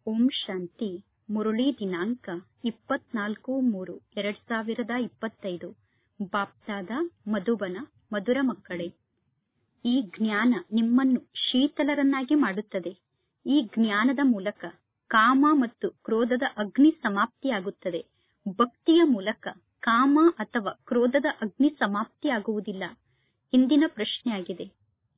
ಓಂ ಶಾಂತಿ ಮುರಳಿ ದಿನಾಂಕ ಇಪ್ಪತ್ನಾಲ್ಕು ಮೂರು ಎರಡ್ ಸಾವಿರದ ಇಪ್ಪತ್ತೈದು ಬಾಪ್ತಾದ ಮಧುಬನ ಮಧುರ ಮಕ್ಕಳೇ ಈ ಜ್ಞಾನ ನಿಮ್ಮನ್ನು ಶೀತಲರನ್ನಾಗಿ ಮಾಡುತ್ತದೆ ಈ ಜ್ಞಾನದ ಮೂಲಕ ಕಾಮ ಮತ್ತು ಕ್ರೋಧದ ಅಗ್ನಿ ಸಮಾಪ್ತಿಯಾಗುತ್ತದೆ ಭಕ್ತಿಯ ಮೂಲಕ ಕಾಮ ಅಥವಾ ಕ್ರೋಧದ ಅಗ್ನಿ ಸಮಾಪ್ತಿಯಾಗುವುದಿಲ್ಲ ಇಂದಿನ ಪ್ರಶ್ನೆಯಾಗಿದೆ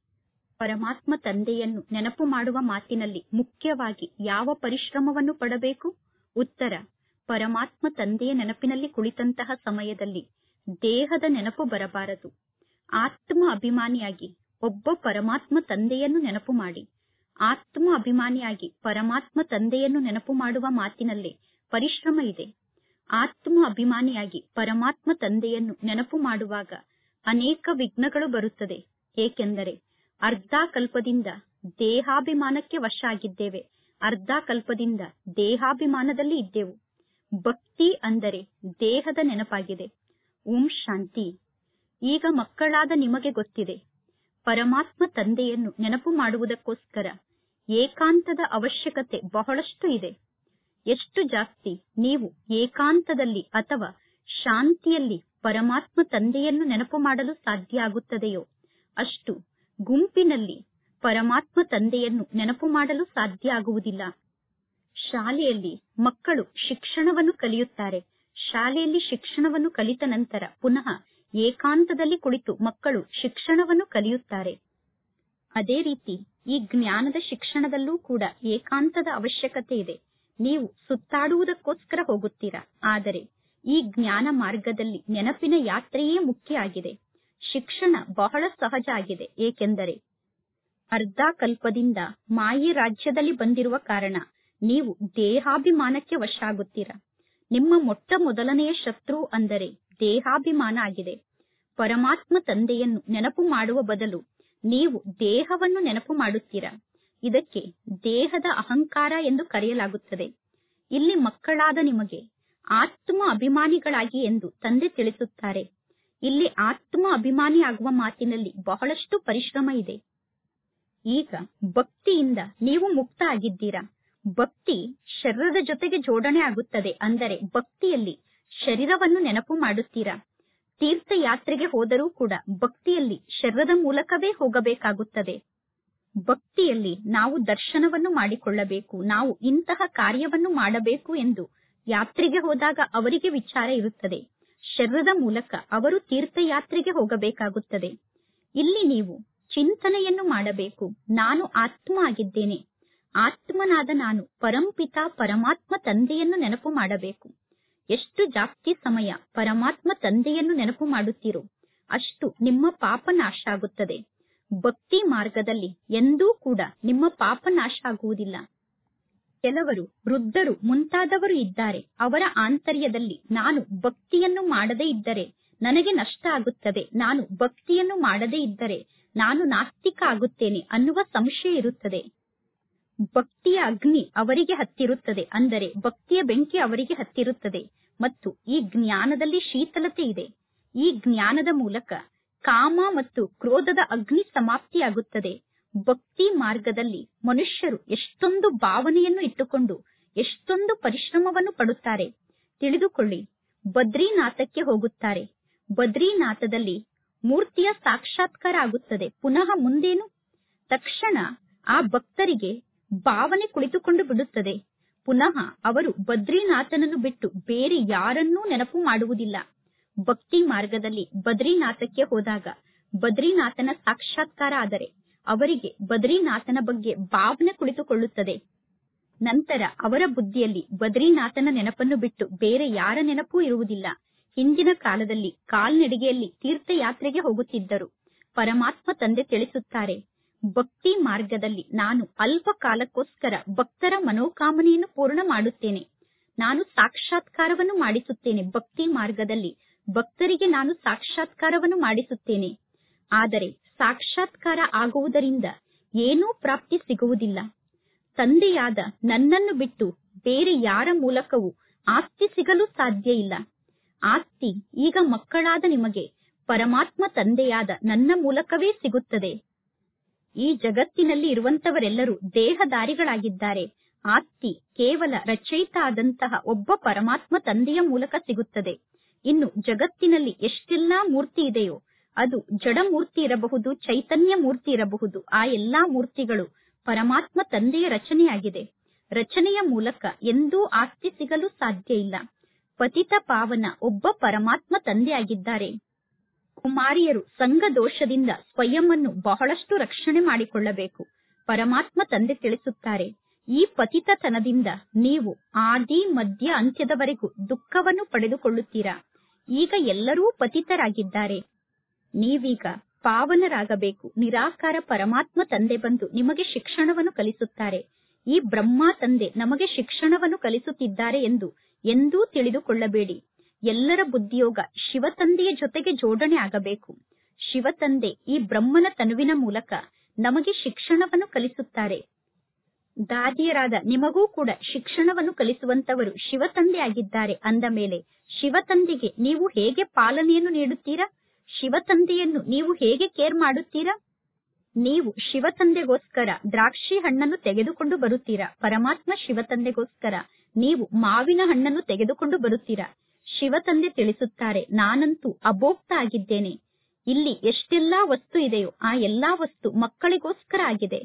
ಪರಮಾತ್ಮ ತಂದೆಯನ್ನು ನೆನಪು ಮಾಡುವ ಮಾತಿನಲ್ಲಿ ಮುಖ್ಯವಾಗಿ ಯಾವ ಪರಿಶ್ರಮವನ್ನು ಪಡಬೇಕು ಉತ್ತರ ಪರಮಾತ್ಮ ತಂದೆಯ ನೆನಪಿನಲ್ಲಿ ಕುಳಿತಂತಹ ಸಮಯದಲ್ಲಿ ದೇಹದ ನೆನಪು ಬರಬಾರದು ಆತ್ಮ ಅಭಿಮಾನಿಯಾಗಿ ಒಬ್ಬ ಪರಮಾತ್ಮ ತಂದೆಯನ್ನು ನೆನಪು ಮಾಡಿ ಆತ್ಮ ಅಭಿಮಾನಿಯಾಗಿ ಪರಮಾತ್ಮ ತಂದೆಯನ್ನು ನೆನಪು ಮಾಡುವ ಮಾತಿನಲ್ಲೇ ಪರಿಶ್ರಮ ಇದೆ ಆತ್ಮ ಅಭಿಮಾನಿಯಾಗಿ ಪರಮಾತ್ಮ ತಂದೆಯನ್ನು ನೆನಪು ಮಾಡುವಾಗ ಅನೇಕ ವಿಘ್ನಗಳು ಬರುತ್ತದೆ ಏಕೆಂದರೆ ಅರ್ಧ ಕಲ್ಪದಿಂದ ದೇಹಾಭಿಮಾನಕ್ಕೆ ವಶ ಆಗಿದ್ದೇವೆ ಅರ್ಧ ಕಲ್ಪದಿಂದ ದೇಹಾಭಿಮಾನದಲ್ಲಿ ಇದ್ದೆವು ಭಕ್ತಿ ಅಂದರೆ ದೇಹದ ನೆನಪಾಗಿದೆ ಓಂ ಶಾಂತಿ ಈಗ ಮಕ್ಕಳಾದ ನಿಮಗೆ ಗೊತ್ತಿದೆ ಪರಮಾತ್ಮ ತಂದೆಯನ್ನು ನೆನಪು ಮಾಡುವುದಕ್ಕೋಸ್ಕರ ಏಕಾಂತದ ಅವಶ್ಯಕತೆ ಬಹಳಷ್ಟು ಇದೆ ಎಷ್ಟು ಜಾಸ್ತಿ ನೀವು ಏಕಾಂತದಲ್ಲಿ ಅಥವಾ ಶಾಂತಿಯಲ್ಲಿ ಪರಮಾತ್ಮ ತಂದೆಯನ್ನು ನೆನಪು ಮಾಡಲು ಸಾಧ್ಯ ಆಗುತ್ತದೆಯೋ ಅಷ್ಟು ಗುಂಪಿನಲ್ಲಿ ಪರಮಾತ್ಮ ತಂದೆಯನ್ನು ನೆನಪು ಮಾಡಲು ಸಾಧ್ಯ ಆಗುವುದಿಲ್ಲ ಶಾಲೆಯಲ್ಲಿ ಮಕ್ಕಳು ಶಿಕ್ಷಣವನ್ನು ಕಲಿಯುತ್ತಾರೆ ಶಾಲೆಯಲ್ಲಿ ಶಿಕ್ಷಣವನ್ನು ಕಲಿತ ನಂತರ ಪುನಃ ಏಕಾಂತದಲ್ಲಿ ಕುಳಿತು ಮಕ್ಕಳು ಶಿಕ್ಷಣವನ್ನು ಕಲಿಯುತ್ತಾರೆ ಅದೇ ರೀತಿ ಈ ಜ್ಞಾನದ ಶಿಕ್ಷಣದಲ್ಲೂ ಕೂಡ ಏಕಾಂತದ ಅವಶ್ಯಕತೆ ಇದೆ ನೀವು ಸುತ್ತಾಡುವುದಕ್ಕೋಸ್ಕರ ಹೋಗುತ್ತೀರಾ ಆದರೆ ಈ ಜ್ಞಾನ ಮಾರ್ಗದಲ್ಲಿ ನೆನಪಿನ ಯಾತ್ರೆಯೇ ಮುಖ್ಯ ಆಗಿದೆ ಶಿಕ್ಷಣ ಬಹಳ ಸಹಜ ಆಗಿದೆ ಏಕೆಂದರೆ ಅರ್ಧ ಕಲ್ಪದಿಂದ ಮಾಯಿ ರಾಜ್ಯದಲ್ಲಿ ಬಂದಿರುವ ಕಾರಣ ನೀವು ದೇಹಾಭಿಮಾನಕ್ಕೆ ವಶ ಆಗುತ್ತೀರಾ ನಿಮ್ಮ ಮೊಟ್ಟ ಮೊದಲನೆಯ ಶತ್ರು ಅಂದರೆ ದೇಹಾಭಿಮಾನ ಆಗಿದೆ ಪರಮಾತ್ಮ ತಂದೆಯನ್ನು ನೆನಪು ಮಾಡುವ ಬದಲು ನೀವು ದೇಹವನ್ನು ನೆನಪು ಮಾಡುತ್ತೀರಾ ಇದಕ್ಕೆ ದೇಹದ ಅಹಂಕಾರ ಎಂದು ಕರೆಯಲಾಗುತ್ತದೆ ಇಲ್ಲಿ ಮಕ್ಕಳಾದ ನಿಮಗೆ ಆತ್ಮ ಅಭಿಮಾನಿಗಳಾಗಿ ಎಂದು ತಂದೆ ತಿಳಿಸುತ್ತಾರೆ ಇಲ್ಲಿ ಆತ್ಮ ಅಭಿಮಾನಿ ಆಗುವ ಮಾತಿನಲ್ಲಿ ಬಹಳಷ್ಟು ಪರಿಶ್ರಮ ಇದೆ ಈಗ ಭಕ್ತಿಯಿಂದ ನೀವು ಮುಕ್ತ ಆಗಿದ್ದೀರಾ ಭಕ್ತಿ ಶರೀರದ ಜೊತೆಗೆ ಜೋಡಣೆ ಆಗುತ್ತದೆ ಅಂದರೆ ಭಕ್ತಿಯಲ್ಲಿ ಶರೀರವನ್ನು ನೆನಪು ಮಾಡುತ್ತೀರಾ ತೀರ್ಥಯಾತ್ರೆಗೆ ಹೋದರೂ ಕೂಡ ಭಕ್ತಿಯಲ್ಲಿ ಶರೀರದ ಮೂಲಕವೇ ಹೋಗಬೇಕಾಗುತ್ತದೆ ಭಕ್ತಿಯಲ್ಲಿ ನಾವು ದರ್ಶನವನ್ನು ಮಾಡಿಕೊಳ್ಳಬೇಕು ನಾವು ಇಂತಹ ಕಾರ್ಯವನ್ನು ಮಾಡಬೇಕು ಎಂದು ಯಾತ್ರೆಗೆ ಹೋದಾಗ ಅವರಿಗೆ ವಿಚಾರ ಇರುತ್ತದೆ ಶರೀರದ ಮೂಲಕ ಅವರು ತೀರ್ಥಯಾತ್ರೆಗೆ ಹೋಗಬೇಕಾಗುತ್ತದೆ ಇಲ್ಲಿ ನೀವು ಚಿಂತನೆಯನ್ನು ಮಾಡಬೇಕು ನಾನು ಆತ್ಮ ಆಗಿದ್ದೇನೆ ಆತ್ಮನಾದ ನಾನು ಪರಂಪಿತ ಪರಮಾತ್ಮ ತಂದೆಯನ್ನು ನೆನಪು ಮಾಡಬೇಕು ಎಷ್ಟು ಜಾಸ್ತಿ ಸಮಯ ಪರಮಾತ್ಮ ತಂದೆಯನ್ನು ನೆನಪು ಮಾಡುತ್ತೀರೋ ಅಷ್ಟು ನಿಮ್ಮ ಪಾಪ ನಾಶ ಆಗುತ್ತದೆ ಭಕ್ತಿ ಮಾರ್ಗದಲ್ಲಿ ಎಂದೂ ಕೂಡ ನಿಮ್ಮ ಪಾಪ ನಾಶ ಆಗುವುದಿಲ್ಲ ಕೆಲವರು ವೃದ್ಧರು ಮುಂತಾದವರು ಇದ್ದಾರೆ ಅವರ ಆಂತರ್ಯದಲ್ಲಿ ನಾನು ಭಕ್ತಿಯನ್ನು ಮಾಡದೇ ಇದ್ದರೆ ನನಗೆ ನಷ್ಟ ಆಗುತ್ತದೆ ನಾನು ಭಕ್ತಿಯನ್ನು ಮಾಡದೇ ಇದ್ದರೆ ನಾನು ನಾಸ್ತಿಕ ಆಗುತ್ತೇನೆ ಅನ್ನುವ ಸಂಶಯ ಇರುತ್ತದೆ ಭಕ್ತಿಯ ಅಗ್ನಿ ಅವರಿಗೆ ಹತ್ತಿರುತ್ತದೆ ಅಂದರೆ ಭಕ್ತಿಯ ಬೆಂಕಿ ಅವರಿಗೆ ಹತ್ತಿರುತ್ತದೆ ಮತ್ತು ಈ ಜ್ಞಾನದಲ್ಲಿ ಶೀತಲತೆ ಇದೆ ಈ ಜ್ಞಾನದ ಮೂಲಕ ಕಾಮ ಮತ್ತು ಕ್ರೋಧದ ಅಗ್ನಿ ಸಮಾಪ್ತಿಯಾಗುತ್ತದೆ ಭಕ್ತಿ ಮಾರ್ಗದಲ್ಲಿ ಮನುಷ್ಯರು ಎಷ್ಟೊಂದು ಭಾವನೆಯನ್ನು ಇಟ್ಟುಕೊಂಡು ಎಷ್ಟೊಂದು ಪರಿಶ್ರಮವನ್ನು ಪಡುತ್ತಾರೆ ತಿಳಿದುಕೊಳ್ಳಿ ಬದ್ರಿನಾಥಕ್ಕೆ ಹೋಗುತ್ತಾರೆ ಬದ್ರಿನಾಥದಲ್ಲಿ ಮೂರ್ತಿಯ ಸಾಕ್ಷಾತ್ಕಾರ ಆಗುತ್ತದೆ ಪುನಃ ಮುಂದೇನು ತಕ್ಷಣ ಆ ಭಕ್ತರಿಗೆ ಭಾವನೆ ಕುಳಿತುಕೊಂಡು ಬಿಡುತ್ತದೆ ಪುನಃ ಅವರು ಬದ್ರಿನಾಥನನ್ನು ಬಿಟ್ಟು ಬೇರೆ ಯಾರನ್ನೂ ನೆನಪು ಮಾಡುವುದಿಲ್ಲ ಭಕ್ತಿ ಮಾರ್ಗದಲ್ಲಿ ಬದ್ರಿನಾಥಕ್ಕೆ ಹೋದಾಗ ಬದ್ರಿನಾಥನ ಸಾಕ್ಷಾತ್ಕಾರ ಆದರೆ ಅವರಿಗೆ ಬದ್ರಿನಾಥನ ಬಗ್ಗೆ ಭಾವನೆ ಕುಳಿತುಕೊಳ್ಳುತ್ತದೆ ನಂತರ ಅವರ ಬುದ್ಧಿಯಲ್ಲಿ ಬದ್ರಿನಾಥನ ನೆನಪನ್ನು ಬಿಟ್ಟು ಬೇರೆ ಯಾರ ನೆನಪೂ ಇರುವುದಿಲ್ಲ ಹಿಂದಿನ ಕಾಲದಲ್ಲಿ ಕಾಲ್ನಡಿಗೆಯಲ್ಲಿ ತೀರ್ಥಯಾತ್ರೆಗೆ ಹೋಗುತ್ತಿದ್ದರು ಪರಮಾತ್ಮ ತಂದೆ ತಿಳಿಸುತ್ತಾರೆ ಭಕ್ತಿ ಮಾರ್ಗದಲ್ಲಿ ನಾನು ಅಲ್ಪ ಕಾಲಕ್ಕೋಸ್ಕರ ಭಕ್ತರ ಮನೋಕಾಮನೆಯನ್ನು ಪೂರ್ಣ ಮಾಡುತ್ತೇನೆ ನಾನು ಸಾಕ್ಷಾತ್ಕಾರವನ್ನು ಮಾಡಿಸುತ್ತೇನೆ ಭಕ್ತಿ ಮಾರ್ಗದಲ್ಲಿ ಭಕ್ತರಿಗೆ ನಾನು ಸಾಕ್ಷಾತ್ಕಾರವನ್ನು ಮಾಡಿಸುತ್ತೇನೆ ಆದರೆ ಸಾಕ್ಷಾತ್ಕಾರ ಆಗುವುದರಿಂದ ಏನೂ ಪ್ರಾಪ್ತಿ ಸಿಗುವುದಿಲ್ಲ ತಂದೆಯಾದ ನನ್ನನ್ನು ಬಿಟ್ಟು ಬೇರೆ ಯಾರ ಮೂಲಕವೂ ಆಸ್ತಿ ಸಿಗಲು ಸಾಧ್ಯ ಇಲ್ಲ ಆಸ್ತಿ ಈಗ ಮಕ್ಕಳಾದ ನಿಮಗೆ ಪರಮಾತ್ಮ ತಂದೆಯಾದ ನನ್ನ ಮೂಲಕವೇ ಸಿಗುತ್ತದೆ ಈ ಜಗತ್ತಿನಲ್ಲಿ ಇರುವಂತವರೆಲ್ಲರೂ ದೇಹದಾರಿಗಳಾಗಿದ್ದಾರೆ ಆಸ್ತಿ ಕೇವಲ ರಚಯಿತ ಆದಂತಹ ಒಬ್ಬ ಪರಮಾತ್ಮ ತಂದೆಯ ಮೂಲಕ ಸಿಗುತ್ತದೆ ಇನ್ನು ಜಗತ್ತಿನಲ್ಲಿ ಎಷ್ಟೆಲ್ಲಾ ಮೂರ್ತಿ ಇದೆಯೋ ಅದು ಜಡ ಮೂರ್ತಿ ಇರಬಹುದು ಚೈತನ್ಯ ಮೂರ್ತಿ ಇರಬಹುದು ಆ ಎಲ್ಲಾ ಮೂರ್ತಿಗಳು ಪರಮಾತ್ಮ ತಂದೆಯ ರಚನೆಯಾಗಿದೆ ರಚನೆಯ ಮೂಲಕ ಎಂದೂ ಆಸ್ತಿ ಸಿಗಲು ಸಾಧ್ಯ ಇಲ್ಲ ಪತಿತ ಪಾವನ ಒಬ್ಬ ಪರಮಾತ್ಮ ತಂದೆಯಾಗಿದ್ದಾರೆ ಕುಮಾರಿಯರು ಸಂಘ ದೋಷದಿಂದ ಸ್ವಯಂವನ್ನು ಬಹಳಷ್ಟು ರಕ್ಷಣೆ ಮಾಡಿಕೊಳ್ಳಬೇಕು ಪರಮಾತ್ಮ ತಂದೆ ತಿಳಿಸುತ್ತಾರೆ ಈ ಪತಿತತನದಿಂದ ನೀವು ಆದಿ ಮಧ್ಯ ಅಂತ್ಯದವರೆಗೂ ದುಃಖವನ್ನು ಪಡೆದುಕೊಳ್ಳುತ್ತೀರಾ ಈಗ ಎಲ್ಲರೂ ಪತಿತರಾಗಿದ್ದಾರೆ ನೀವೀಗ ಪಾವನರಾಗಬೇಕು ನಿರಾಕಾರ ಪರಮಾತ್ಮ ತಂದೆ ಬಂದು ನಿಮಗೆ ಶಿಕ್ಷಣವನ್ನು ಕಲಿಸುತ್ತಾರೆ ಈ ಬ್ರಹ್ಮ ತಂದೆ ನಮಗೆ ಶಿಕ್ಷಣವನ್ನು ಕಲಿಸುತ್ತಿದ್ದಾರೆ ಎಂದು ಎಂದೂ ತಿಳಿದುಕೊಳ್ಳಬೇಡಿ ಎಲ್ಲರ ಬುದ್ಧಿಯೋಗ ಶಿವತಂದೆಯ ಜೊತೆಗೆ ಜೋಡಣೆ ಆಗಬೇಕು ಶಿವತಂದೆ ಈ ಬ್ರಹ್ಮನ ತನುವಿನ ಮೂಲಕ ನಮಗೆ ಶಿಕ್ಷಣವನ್ನು ಕಲಿಸುತ್ತಾರೆ ದಾದಿಯರಾದ ನಿಮಗೂ ಕೂಡ ಶಿಕ್ಷಣವನ್ನು ಕಲಿಸುವಂತವರು ಶಿವತಂದೆ ಆಗಿದ್ದಾರೆ ಅಂದ ಮೇಲೆ ಶಿವತಂದೆಗೆ ನೀವು ಹೇಗೆ ಪಾಲನೆಯನ್ನು ನೀಡುತ್ತೀರಾ ಶಿವತಂದೆಯನ್ನು ನೀವು ಹೇಗೆ ಕೇರ್ ಮಾಡುತ್ತೀರಾ ನೀವು ಶಿವತಂದೆಗೋಸ್ಕರ ದ್ರಾಕ್ಷಿ ಹಣ್ಣನ್ನು ತೆಗೆದುಕೊಂಡು ಬರುತ್ತೀರಾ ಪರಮಾತ್ಮ ಶಿವತಂದೆಗೋಸ್ಕರ ನೀವು ಮಾವಿನ ಹಣ್ಣನ್ನು ತೆಗೆದುಕೊಂಡು ಬರುತ್ತೀರಾ ಶಿವತಂದೆ ತಿಳಿಸುತ್ತಾರೆ ನಾನಂತೂ ಅಭೋಕ್ತ ಆಗಿದ್ದೇನೆ ಇಲ್ಲಿ ಎಷ್ಟೆಲ್ಲಾ ವಸ್ತು ಇದೆಯೋ ಆ ಎಲ್ಲಾ ವಸ್ತು ಮಕ್ಕಳಿಗೋಸ್ಕರ ಆಗಿದೆ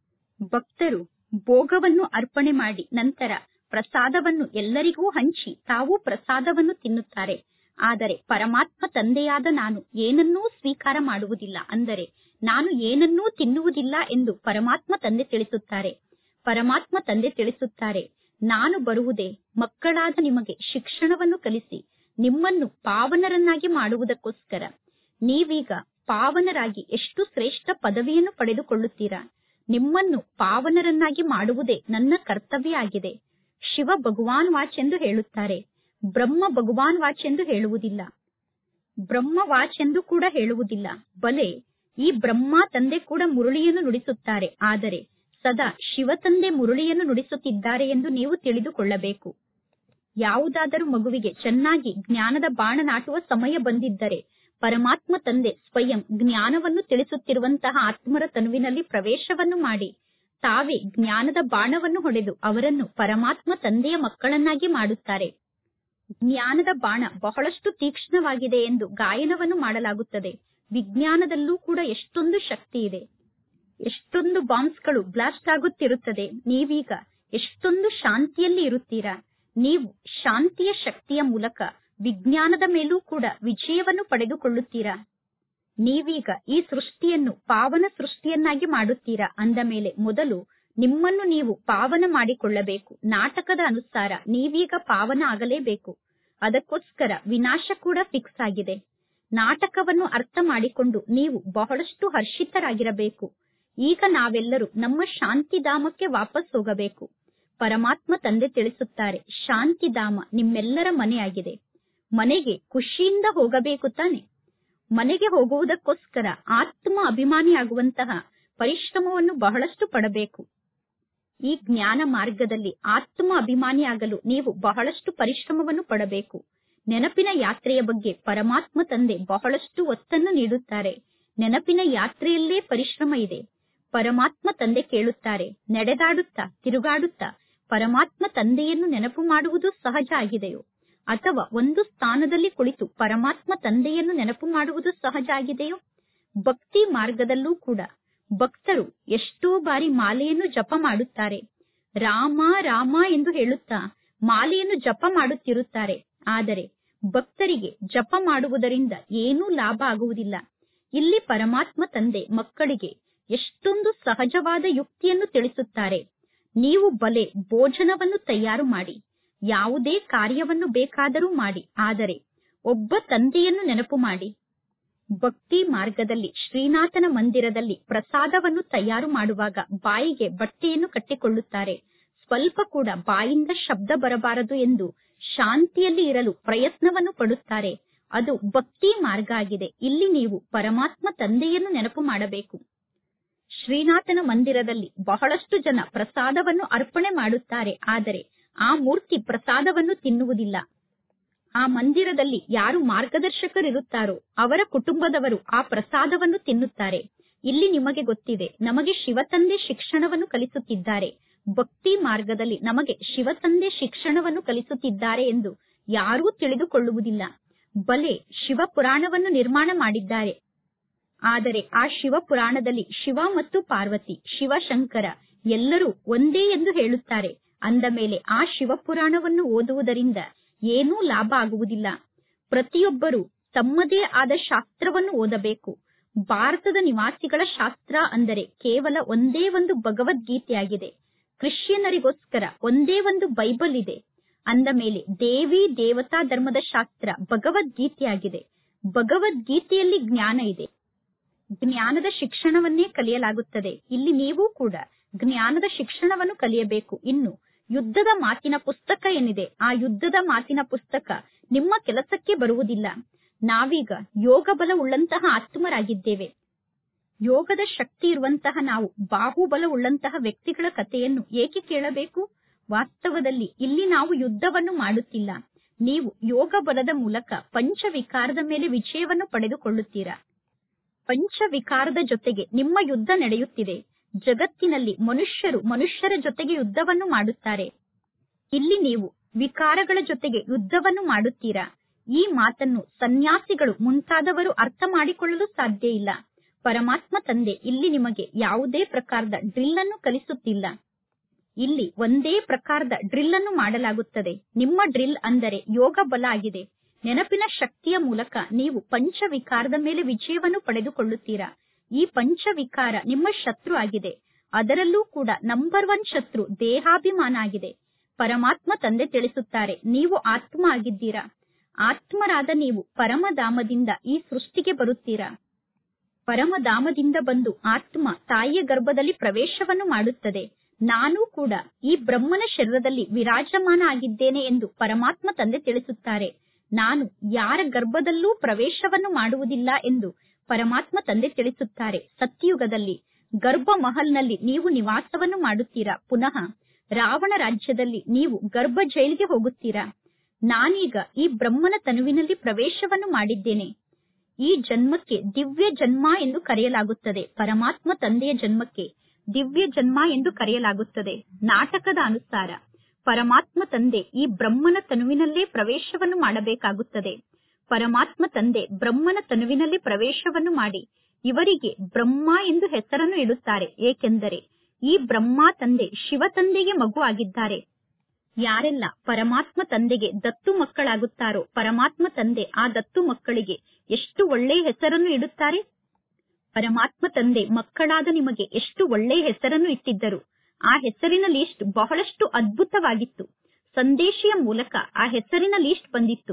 ಭಕ್ತರು ಭೋಗವನ್ನು ಅರ್ಪಣೆ ಮಾಡಿ ನಂತರ ಪ್ರಸಾದವನ್ನು ಎಲ್ಲರಿಗೂ ಹಂಚಿ ತಾವು ಪ್ರಸಾದವನ್ನು ತಿನ್ನುತ್ತಾರೆ ಆದರೆ ಪರಮಾತ್ಮ ತಂದೆಯಾದ ನಾನು ಏನನ್ನೂ ಸ್ವೀಕಾರ ಮಾಡುವುದಿಲ್ಲ ಅಂದರೆ ನಾನು ಏನನ್ನೂ ತಿನ್ನುವುದಿಲ್ಲ ಎಂದು ಪರಮಾತ್ಮ ತಂದೆ ತಿಳಿಸುತ್ತಾರೆ ಪರಮಾತ್ಮ ತಂದೆ ತಿಳಿಸುತ್ತಾರೆ ನಾನು ಬರುವುದೇ ಮಕ್ಕಳಾದ ನಿಮಗೆ ಶಿಕ್ಷಣವನ್ನು ಕಲಿಸಿ ನಿಮ್ಮನ್ನು ಪಾವನರನ್ನಾಗಿ ಮಾಡುವುದಕ್ಕೋಸ್ಕರ ನೀವೀಗ ಪಾವನರಾಗಿ ಎಷ್ಟು ಶ್ರೇಷ್ಠ ಪದವಿಯನ್ನು ಪಡೆದುಕೊಳ್ಳುತ್ತೀರಾ ನಿಮ್ಮನ್ನು ಪಾವನರನ್ನಾಗಿ ಮಾಡುವುದೇ ನನ್ನ ಕರ್ತವ್ಯ ಆಗಿದೆ ಶಿವ ಭಗವಾನ್ ವಾಚ್ ಎಂದು ಹೇಳುತ್ತಾರೆ ಬ್ರಹ್ಮ ಭಗವಾನ್ ವಾಚ್ ಎಂದು ಹೇಳುವುದಿಲ್ಲ ಬ್ರಹ್ಮ ವಾಚ್ ಎಂದು ಕೂಡ ಹೇಳುವುದಿಲ್ಲ ಬಲೆ ಈ ಬ್ರಹ್ಮ ತಂದೆ ಕೂಡ ಮುರುಳಿಯನ್ನು ನುಡಿಸುತ್ತಾರೆ ಆದರೆ ಸದಾ ಶಿವತಂದೆ ಮುರುಳಿಯನ್ನು ನುಡಿಸುತ್ತಿದ್ದಾರೆ ಎಂದು ನೀವು ತಿಳಿದುಕೊಳ್ಳಬೇಕು ಯಾವುದಾದರೂ ಮಗುವಿಗೆ ಚೆನ್ನಾಗಿ ಜ್ಞಾನದ ಬಾಣ ನಾಟುವ ಸಮಯ ಬಂದಿದ್ದರೆ ಪರಮಾತ್ಮ ತಂದೆ ಸ್ವಯಂ ಜ್ಞಾನವನ್ನು ತಿಳಿಸುತ್ತಿರುವಂತಹ ಆತ್ಮರ ತನುವಿನಲ್ಲಿ ಪ್ರವೇಶವನ್ನು ಮಾಡಿ ತಾವೇ ಜ್ಞಾನದ ಬಾಣವನ್ನು ಹೊಡೆದು ಅವರನ್ನು ಪರಮಾತ್ಮ ತಂದೆಯ ಮಕ್ಕಳನ್ನಾಗಿ ಮಾಡುತ್ತಾರೆ ಜ್ಞಾನದ ಬಾಣ ಬಹಳಷ್ಟು ತೀಕ್ಷ್ಣವಾಗಿದೆ ಎಂದು ಗಾಯನವನ್ನು ಮಾಡಲಾಗುತ್ತದೆ ವಿಜ್ಞಾನದಲ್ಲೂ ಕೂಡ ಎಷ್ಟೊಂದು ಶಕ್ತಿ ಇದೆ ಎಷ್ಟೊಂದು ಬಾಂಬ್ಸ್ಗಳು ಬ್ಲಾಸ್ಟ್ ಆಗುತ್ತಿರುತ್ತದೆ ನೀವೀಗ ಎಷ್ಟೊಂದು ಶಾಂತಿಯಲ್ಲಿ ಇರುತ್ತೀರಾ ನೀವು ಶಾಂತಿಯ ಶಕ್ತಿಯ ಮೂಲಕ ವಿಜ್ಞಾನದ ಮೇಲೂ ಕೂಡ ವಿಜಯವನ್ನು ಪಡೆದುಕೊಳ್ಳುತ್ತೀರಾ ನೀವೀಗ ಈ ಸೃಷ್ಟಿಯನ್ನು ಪಾವನ ಸೃಷ್ಟಿಯನ್ನಾಗಿ ಮಾಡುತ್ತೀರಾ ಅಂದ ಮೇಲೆ ಮೊದಲು ನಿಮ್ಮನ್ನು ನೀವು ಪಾವನ ಮಾಡಿಕೊಳ್ಳಬೇಕು ನಾಟಕದ ಅನುಸಾರ ನೀವೀಗ ಪಾವನ ಆಗಲೇಬೇಕು ಅದಕ್ಕೋಸ್ಕರ ವಿನಾಶ ಕೂಡ ಫಿಕ್ಸ್ ಆಗಿದೆ ನಾಟಕವನ್ನು ಅರ್ಥ ಮಾಡಿಕೊಂಡು ನೀವು ಬಹಳಷ್ಟು ಹರ್ಷಿತರಾಗಿರಬೇಕು ಈಗ ನಾವೆಲ್ಲರೂ ನಮ್ಮ ಶಾಂತಿಧಾಮಕ್ಕೆ ವಾಪಸ್ ಹೋಗಬೇಕು ಪರಮಾತ್ಮ ತಂದೆ ತಿಳಿಸುತ್ತಾರೆ ಶಾಂತಿಧಾಮ ನಿಮ್ಮೆಲ್ಲರ ಮನೆಯಾಗಿದೆ ಮನೆಗೆ ಖುಷಿಯಿಂದ ಹೋಗಬೇಕು ತಾನೆ ಮನೆಗೆ ಹೋಗುವುದಕ್ಕೋಸ್ಕರ ಆತ್ಮ ಅಭಿಮಾನಿಯಾಗುವಂತಹ ಪರಿಶ್ರಮವನ್ನು ಬಹಳಷ್ಟು ಪಡಬೇಕು ಈ ಜ್ಞಾನ ಮಾರ್ಗದಲ್ಲಿ ಆತ್ಮ ಅಭಿಮಾನಿಯಾಗಲು ನೀವು ಬಹಳಷ್ಟು ಪರಿಶ್ರಮವನ್ನು ಪಡಬೇಕು ನೆನಪಿನ ಯಾತ್ರೆಯ ಬಗ್ಗೆ ಪರಮಾತ್ಮ ತಂದೆ ಬಹಳಷ್ಟು ಒತ್ತನ್ನು ನೀಡುತ್ತಾರೆ ನೆನಪಿನ ಯಾತ್ರೆಯಲ್ಲೇ ಪರಿಶ್ರಮ ಇದೆ ಪರಮಾತ್ಮ ತಂದೆ ಕೇಳುತ್ತಾರೆ ನಡೆದಾಡುತ್ತಾ ತಿರುಗಾಡುತ್ತಾ ಪರಮಾತ್ಮ ತಂದೆಯನ್ನು ನೆನಪು ಮಾಡುವುದು ಸಹಜ ಆಗಿದೆಯೋ ಅಥವಾ ಒಂದು ಸ್ಥಾನದಲ್ಲಿ ಕುಳಿತು ಪರಮಾತ್ಮ ತಂದೆಯನ್ನು ನೆನಪು ಮಾಡುವುದು ಸಹಜ ಆಗಿದೆಯೋ ಭಕ್ತಿ ಮಾರ್ಗದಲ್ಲೂ ಕೂಡ ಭಕ್ತರು ಎಷ್ಟೋ ಬಾರಿ ಮಾಲೆಯನ್ನು ಜಪ ಮಾಡುತ್ತಾರೆ ರಾಮ ರಾಮ ಎಂದು ಹೇಳುತ್ತಾ ಮಾಲೆಯನ್ನು ಜಪ ಮಾಡುತ್ತಿರುತ್ತಾರೆ ಆದರೆ ಭಕ್ತರಿಗೆ ಜಪ ಮಾಡುವುದರಿಂದ ಏನೂ ಲಾಭ ಆಗುವುದಿಲ್ಲ ಇಲ್ಲಿ ಪರಮಾತ್ಮ ತಂದೆ ಮಕ್ಕಳಿಗೆ ಎಷ್ಟೊಂದು ಸಹಜವಾದ ಯುಕ್ತಿಯನ್ನು ತಿಳಿಸುತ್ತಾರೆ ನೀವು ಬಲೆ ಭೋಜನವನ್ನು ತಯಾರು ಮಾಡಿ ಯಾವುದೇ ಕಾರ್ಯವನ್ನು ಬೇಕಾದರೂ ಮಾಡಿ ಆದರೆ ಒಬ್ಬ ತಂದೆಯನ್ನು ನೆನಪು ಮಾಡಿ ಭಕ್ತಿ ಮಾರ್ಗದಲ್ಲಿ ಶ್ರೀನಾಥನ ಮಂದಿರದಲ್ಲಿ ಪ್ರಸಾದವನ್ನು ತಯಾರು ಮಾಡುವಾಗ ಬಾಯಿಗೆ ಬಟ್ಟೆಯನ್ನು ಕಟ್ಟಿಕೊಳ್ಳುತ್ತಾರೆ ಸ್ವಲ್ಪ ಕೂಡ ಬಾಯಿಂದ ಶಬ್ದ ಬರಬಾರದು ಎಂದು ಶಾಂತಿಯಲ್ಲಿ ಇರಲು ಪ್ರಯತ್ನವನ್ನು ಪಡುತ್ತಾರೆ ಅದು ಭಕ್ತಿ ಮಾರ್ಗ ಆಗಿದೆ ಇಲ್ಲಿ ನೀವು ಪರಮಾತ್ಮ ತಂದೆಯನ್ನು ನೆನಪು ಮಾಡಬೇಕು ಶ್ರೀನಾಥನ ಮಂದಿರದಲ್ಲಿ ಬಹಳಷ್ಟು ಜನ ಪ್ರಸಾದವನ್ನು ಅರ್ಪಣೆ ಮಾಡುತ್ತಾರೆ ಆದರೆ ಆ ಮೂರ್ತಿ ಪ್ರಸಾದವನ್ನು ತಿನ್ನುವುದಿಲ್ಲ ಆ ಮಂದಿರದಲ್ಲಿ ಯಾರು ಮಾರ್ಗದರ್ಶಕರಿರುತ್ತಾರೋ ಅವರ ಕುಟುಂಬದವರು ಆ ಪ್ರಸಾದವನ್ನು ತಿನ್ನುತ್ತಾರೆ ಇಲ್ಲಿ ನಿಮಗೆ ಗೊತ್ತಿದೆ ನಮಗೆ ಶಿವತಂದೆ ಶಿಕ್ಷಣವನ್ನು ಕಲಿಸುತ್ತಿದ್ದಾರೆ ಭಕ್ತಿ ಮಾರ್ಗದಲ್ಲಿ ನಮಗೆ ಶಿವ ತಂದೆ ಶಿಕ್ಷಣವನ್ನು ಕಲಿಸುತ್ತಿದ್ದಾರೆ ಎಂದು ಯಾರೂ ತಿಳಿದುಕೊಳ್ಳುವುದಿಲ್ಲ ಬಲೆ ಶಿವ ಪುರಾಣವನ್ನು ನಿರ್ಮಾಣ ಮಾಡಿದ್ದಾರೆ ಆದರೆ ಆ ಶಿವ ಪುರಾಣದಲ್ಲಿ ಶಿವ ಮತ್ತು ಪಾರ್ವತಿ ಶಿವಶಂಕರ ಎಲ್ಲರೂ ಒಂದೇ ಎಂದು ಹೇಳುತ್ತಾರೆ ಅಂದ ಮೇಲೆ ಆ ಶಿವ ಪುರಾಣವನ್ನು ಓದುವುದರಿಂದ ಏನೂ ಲಾಭ ಆಗುವುದಿಲ್ಲ ಪ್ರತಿಯೊಬ್ಬರು ತಮ್ಮದೇ ಆದ ಶಾಸ್ತ್ರವನ್ನು ಓದಬೇಕು ಭಾರತದ ನಿವಾಸಿಗಳ ಶಾಸ್ತ್ರ ಅಂದರೆ ಕೇವಲ ಒಂದೇ ಒಂದು ಭಗವದ್ಗೀತೆಯಾಗಿದೆ ಕ್ರಿಶ್ಚಿಯನ್ನರಿಗೋಸ್ಕರ ಒಂದೇ ಒಂದು ಬೈಬಲ್ ಇದೆ ಅಂದ ಮೇಲೆ ದೇವಿ ದೇವತಾ ಧರ್ಮದ ಶಾಸ್ತ್ರ ಭಗವದ್ಗೀತೆಯಾಗಿದೆ ಭಗವದ್ಗೀತೆಯಲ್ಲಿ ಜ್ಞಾನ ಇದೆ ಜ್ಞಾನದ ಶಿಕ್ಷಣವನ್ನೇ ಕಲಿಯಲಾಗುತ್ತದೆ ಇಲ್ಲಿ ನೀವು ಕೂಡ ಜ್ಞಾನದ ಶಿಕ್ಷಣವನ್ನು ಕಲಿಯಬೇಕು ಇನ್ನು ಯುದ್ಧದ ಮಾತಿನ ಪುಸ್ತಕ ಏನಿದೆ ಆ ಯುದ್ಧದ ಮಾತಿನ ಪುಸ್ತಕ ನಿಮ್ಮ ಕೆಲಸಕ್ಕೆ ಬರುವುದಿಲ್ಲ ನಾವೀಗ ಯೋಗ ಬಲ ಉಳ್ಳಂತಹ ಆತ್ಮರಾಗಿದ್ದೇವೆ ಯೋಗದ ಶಕ್ತಿ ಇರುವಂತಹ ನಾವು ಬಾಹುಬಲ ಉಳ್ಳಂತಹ ವ್ಯಕ್ತಿಗಳ ಕಥೆಯನ್ನು ಏಕೆ ಕೇಳಬೇಕು ವಾಸ್ತವದಲ್ಲಿ ಇಲ್ಲಿ ನಾವು ಯುದ್ಧವನ್ನು ಮಾಡುತ್ತಿಲ್ಲ ನೀವು ಯೋಗ ಬಲದ ಮೂಲಕ ಪಂಚವಿಕಾರದ ಮೇಲೆ ವಿಜಯವನ್ನು ಪಡೆದುಕೊಳ್ಳುತ್ತೀರಾ ಪಂಚವಿಕಾರದ ಜೊತೆಗೆ ನಿಮ್ಮ ಯುದ್ಧ ನಡೆಯುತ್ತಿದೆ ಜಗತ್ತಿನಲ್ಲಿ ಮನುಷ್ಯರು ಮನುಷ್ಯರ ಜೊತೆಗೆ ಯುದ್ಧವನ್ನು ಮಾಡುತ್ತಾರೆ ಇಲ್ಲಿ ನೀವು ವಿಕಾರಗಳ ಜೊತೆಗೆ ಯುದ್ಧವನ್ನು ಮಾಡುತ್ತೀರಾ ಈ ಮಾತನ್ನು ಸನ್ಯಾಸಿಗಳು ಮುಂತಾದವರು ಅರ್ಥ ಮಾಡಿಕೊಳ್ಳಲು ಸಾಧ್ಯ ಇಲ್ಲ ಪರಮಾತ್ಮ ತಂದೆ ಇಲ್ಲಿ ನಿಮಗೆ ಯಾವುದೇ ಪ್ರಕಾರದ ಡ್ರಿಲ್ ಅನ್ನು ಕಲಿಸುತ್ತಿಲ್ಲ ಇಲ್ಲಿ ಒಂದೇ ಪ್ರಕಾರದ ಡ್ರಿಲ್ ಅನ್ನು ಮಾಡಲಾಗುತ್ತದೆ ನಿಮ್ಮ ಡ್ರಿಲ್ ಅಂದರೆ ಯೋಗ ಬಲ ಆಗಿದೆ ನೆನಪಿನ ಶಕ್ತಿಯ ಮೂಲಕ ನೀವು ಪಂಚವಿಕಾರದ ಮೇಲೆ ವಿಜಯವನ್ನು ಪಡೆದುಕೊಳ್ಳುತ್ತೀರಾ ಈ ಪಂಚವಿಕಾರ ನಿಮ್ಮ ಶತ್ರು ಆಗಿದೆ ಅದರಲ್ಲೂ ಕೂಡ ನಂಬರ್ ಒನ್ ಶತ್ರು ದೇಹಾಭಿಮಾನ ಆಗಿದೆ ಪರಮಾತ್ಮ ತಂದೆ ತಿಳಿಸುತ್ತಾರೆ ನೀವು ಆತ್ಮ ಆಗಿದ್ದೀರಾ ಆತ್ಮರಾದ ನೀವು ಪರಮಧಾಮದಿಂದ ಈ ಸೃಷ್ಟಿಗೆ ಬರುತ್ತೀರಾ ಪರಮಧಾಮದಿಂದ ಬಂದು ಆತ್ಮ ತಾಯಿಯ ಗರ್ಭದಲ್ಲಿ ಪ್ರವೇಶವನ್ನು ಮಾಡುತ್ತದೆ ನಾನು ಕೂಡ ಈ ಬ್ರಹ್ಮನ ಶರೀರದಲ್ಲಿ ವಿರಾಜಮಾನ ಆಗಿದ್ದೇನೆ ಎಂದು ಪರಮಾತ್ಮ ತಂದೆ ತಿಳಿಸುತ್ತಾರೆ ನಾನು ಯಾರ ಗರ್ಭದಲ್ಲೂ ಪ್ರವೇಶವನ್ನು ಮಾಡುವುದಿಲ್ಲ ಎಂದು ಪರಮಾತ್ಮ ತಂದೆ ತಿಳಿಸುತ್ತಾರೆ ಸತ್ಯಯುಗದಲ್ಲಿ ಗರ್ಭ ಮಹಲ್ನಲ್ಲಿ ನೀವು ನಿವಾಸವನ್ನು ಮಾಡುತ್ತೀರಾ ಪುನಃ ರಾವಣ ರಾಜ್ಯದಲ್ಲಿ ನೀವು ಗರ್ಭ ಜೈಲಿಗೆ ಹೋಗುತ್ತೀರಾ ನಾನೀಗ ಈ ಬ್ರಹ್ಮನ ತನುವಿನಲ್ಲಿ ಪ್ರವೇಶವನ್ನು ಮಾಡಿದ್ದೇನೆ ಈ ಜನ್ಮಕ್ಕೆ ದಿವ್ಯ ಜನ್ಮ ಎಂದು ಕರೆಯಲಾಗುತ್ತದೆ ಪರಮಾತ್ಮ ತಂದೆಯ ಜನ್ಮಕ್ಕೆ ದಿವ್ಯ ಜನ್ಮ ಎಂದು ಕರೆಯಲಾಗುತ್ತದೆ ನಾಟಕದ ಅನುಸಾರ ಪರಮಾತ್ಮ ತಂದೆ ಈ ಬ್ರಹ್ಮನ ತನುವಿನಲ್ಲೇ ಪ್ರವೇಶವನ್ನು ಮಾಡಬೇಕಾಗುತ್ತದೆ ಪರಮಾತ್ಮ ತಂದೆ ಬ್ರಹ್ಮನ ತನುವಿನಲ್ಲಿ ಪ್ರವೇಶವನ್ನು ಮಾಡಿ ಇವರಿಗೆ ಬ್ರಹ್ಮ ಎಂದು ಹೆಸರನ್ನು ಇಡುತ್ತಾರೆ ಏಕೆಂದರೆ ಈ ಬ್ರಹ್ಮ ತಂದೆ ಶಿವ ತಂದೆಗೆ ಮಗು ಆಗಿದ್ದಾರೆ ಯಾರೆಲ್ಲ ಪರಮಾತ್ಮ ತಂದೆಗೆ ದತ್ತು ಮಕ್ಕಳಾಗುತ್ತಾರೋ ಪರಮಾತ್ಮ ತಂದೆ ಆ ದತ್ತು ಮಕ್ಕಳಿಗೆ ಎಷ್ಟು ಒಳ್ಳೆಯ ಹೆಸರನ್ನು ಇಡುತ್ತಾರೆ ಪರಮಾತ್ಮ ತಂದೆ ಮಕ್ಕಳಾದ ನಿಮಗೆ ಎಷ್ಟು ಒಳ್ಳೆಯ ಹೆಸರನ್ನು ಇಟ್ಟಿದ್ದರು ಆ ಹೆಸರಿನ ಲೀಸ್ಟ್ ಬಹಳಷ್ಟು ಅದ್ಭುತವಾಗಿತ್ತು ಸಂದೇಶಿಯ ಮೂಲಕ ಆ ಹೆಸರಿನ ಲೀಸ್ಟ್ ಬಂದಿತ್ತು